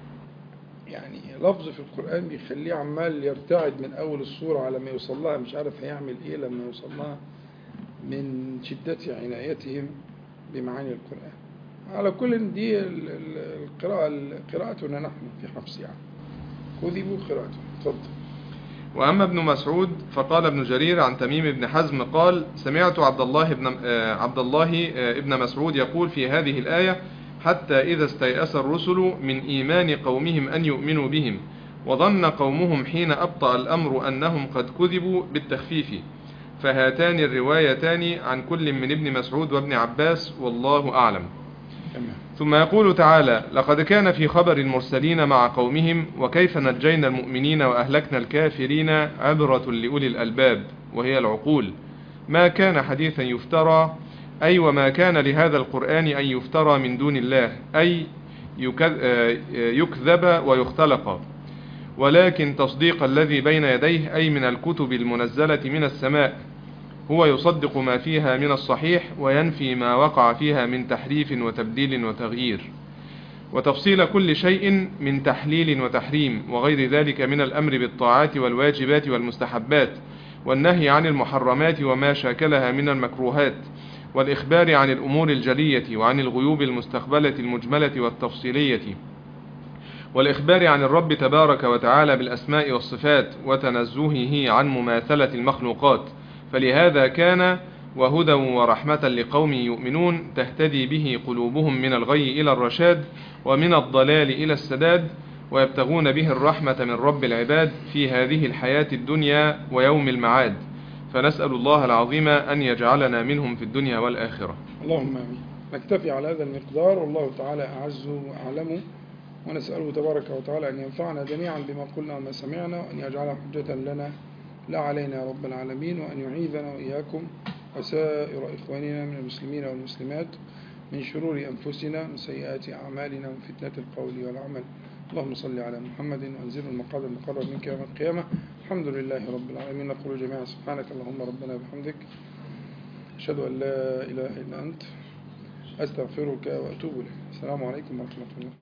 يعني لفظ في القرآن بيخليه عمال يرتعد من أول السورة على ما يوصل لها مش عارف هيعمل إيه لما يوصل لها من شدة عنايتهم بمعاني القرآن على كل دي ال- ال- القراءة قراءتنا نحن في حفص يعني كذبوا قراءتنا اتفضل وأما ابن مسعود فقال ابن جرير عن تميم بن حزم قال سمعت عبد الله بن آه، عبد الله آه، ابن مسعود يقول في هذه الآية حتى إذا استيأس الرسل من إيمان قومهم أن يؤمنوا بهم وظن قومهم حين أبطأ الأمر أنهم قد كذبوا بالتخفيف فهاتان الروايتان عن كل من ابن مسعود وابن عباس والله أعلم تمام ثم يقول تعالى لقد كان في خبر المرسلين مع قومهم وكيف نجينا المؤمنين وأهلكنا الكافرين عبرة لأولي الألباب وهي العقول ما كان حديثا يفترى أي وما كان لهذا القرآن أن يفترى من دون الله أي يكذ- آه، يكذب ويختلق ولكن تصديق الذي بين يديه أي من الكتب المنزلة من السماء هو يصدق ما فيها من الصحيح وينفي ما وقع فيها من تحريف وتبديل وتغيير وتفصيل كل شيء من تحليل وتحريم وغير ذلك من الأمر بالطاعات والواجبات والمستحبات والنهي عن المحرمات وما شاكلها من المكروهات والإخبار عن الأمور الجلية وعن الغيوب المستقبلة المجملة والتفصيلية والإخبار عن الرب تبارك وتعالى بالأسماء والصفات وتنزهه عن مماثلة المخلوقات فلهذا كان وهدى ورحمة لقوم يؤمنون تهتدي به قلوبهم من الغي إلى الرشاد ومن الضلال إلى السداد ويبتغون به الرحمة من رب العباد في هذه الحياة الدنيا ويوم المعاد فنسأل الله العظيم أن يجعلنا منهم في الدنيا والآخرة اللهم امين نكتفي على هذا المقدار والله تعالى اعز واعلم ونساله تبارك وتعالى ان ينفعنا جميعا بما قلنا وما سمعنا وان يجعلها حجه لنا لا علينا يا رب العالمين وان يعيذنا واياكم وسائر اخواننا من المسلمين والمسلمات من شرور انفسنا من سيئات اعمالنا ومن فتنه القول والعمل اللهم صل على محمد وانزل المقعد المقرب منك يوم القيامه الحمد لله رب العالمين نقول جميعا سبحانك اللهم ربنا وبحمدك أشهد أن لا إله إلا أنت أستغفرك وأتوب إليك السلام عليكم ورحمة الله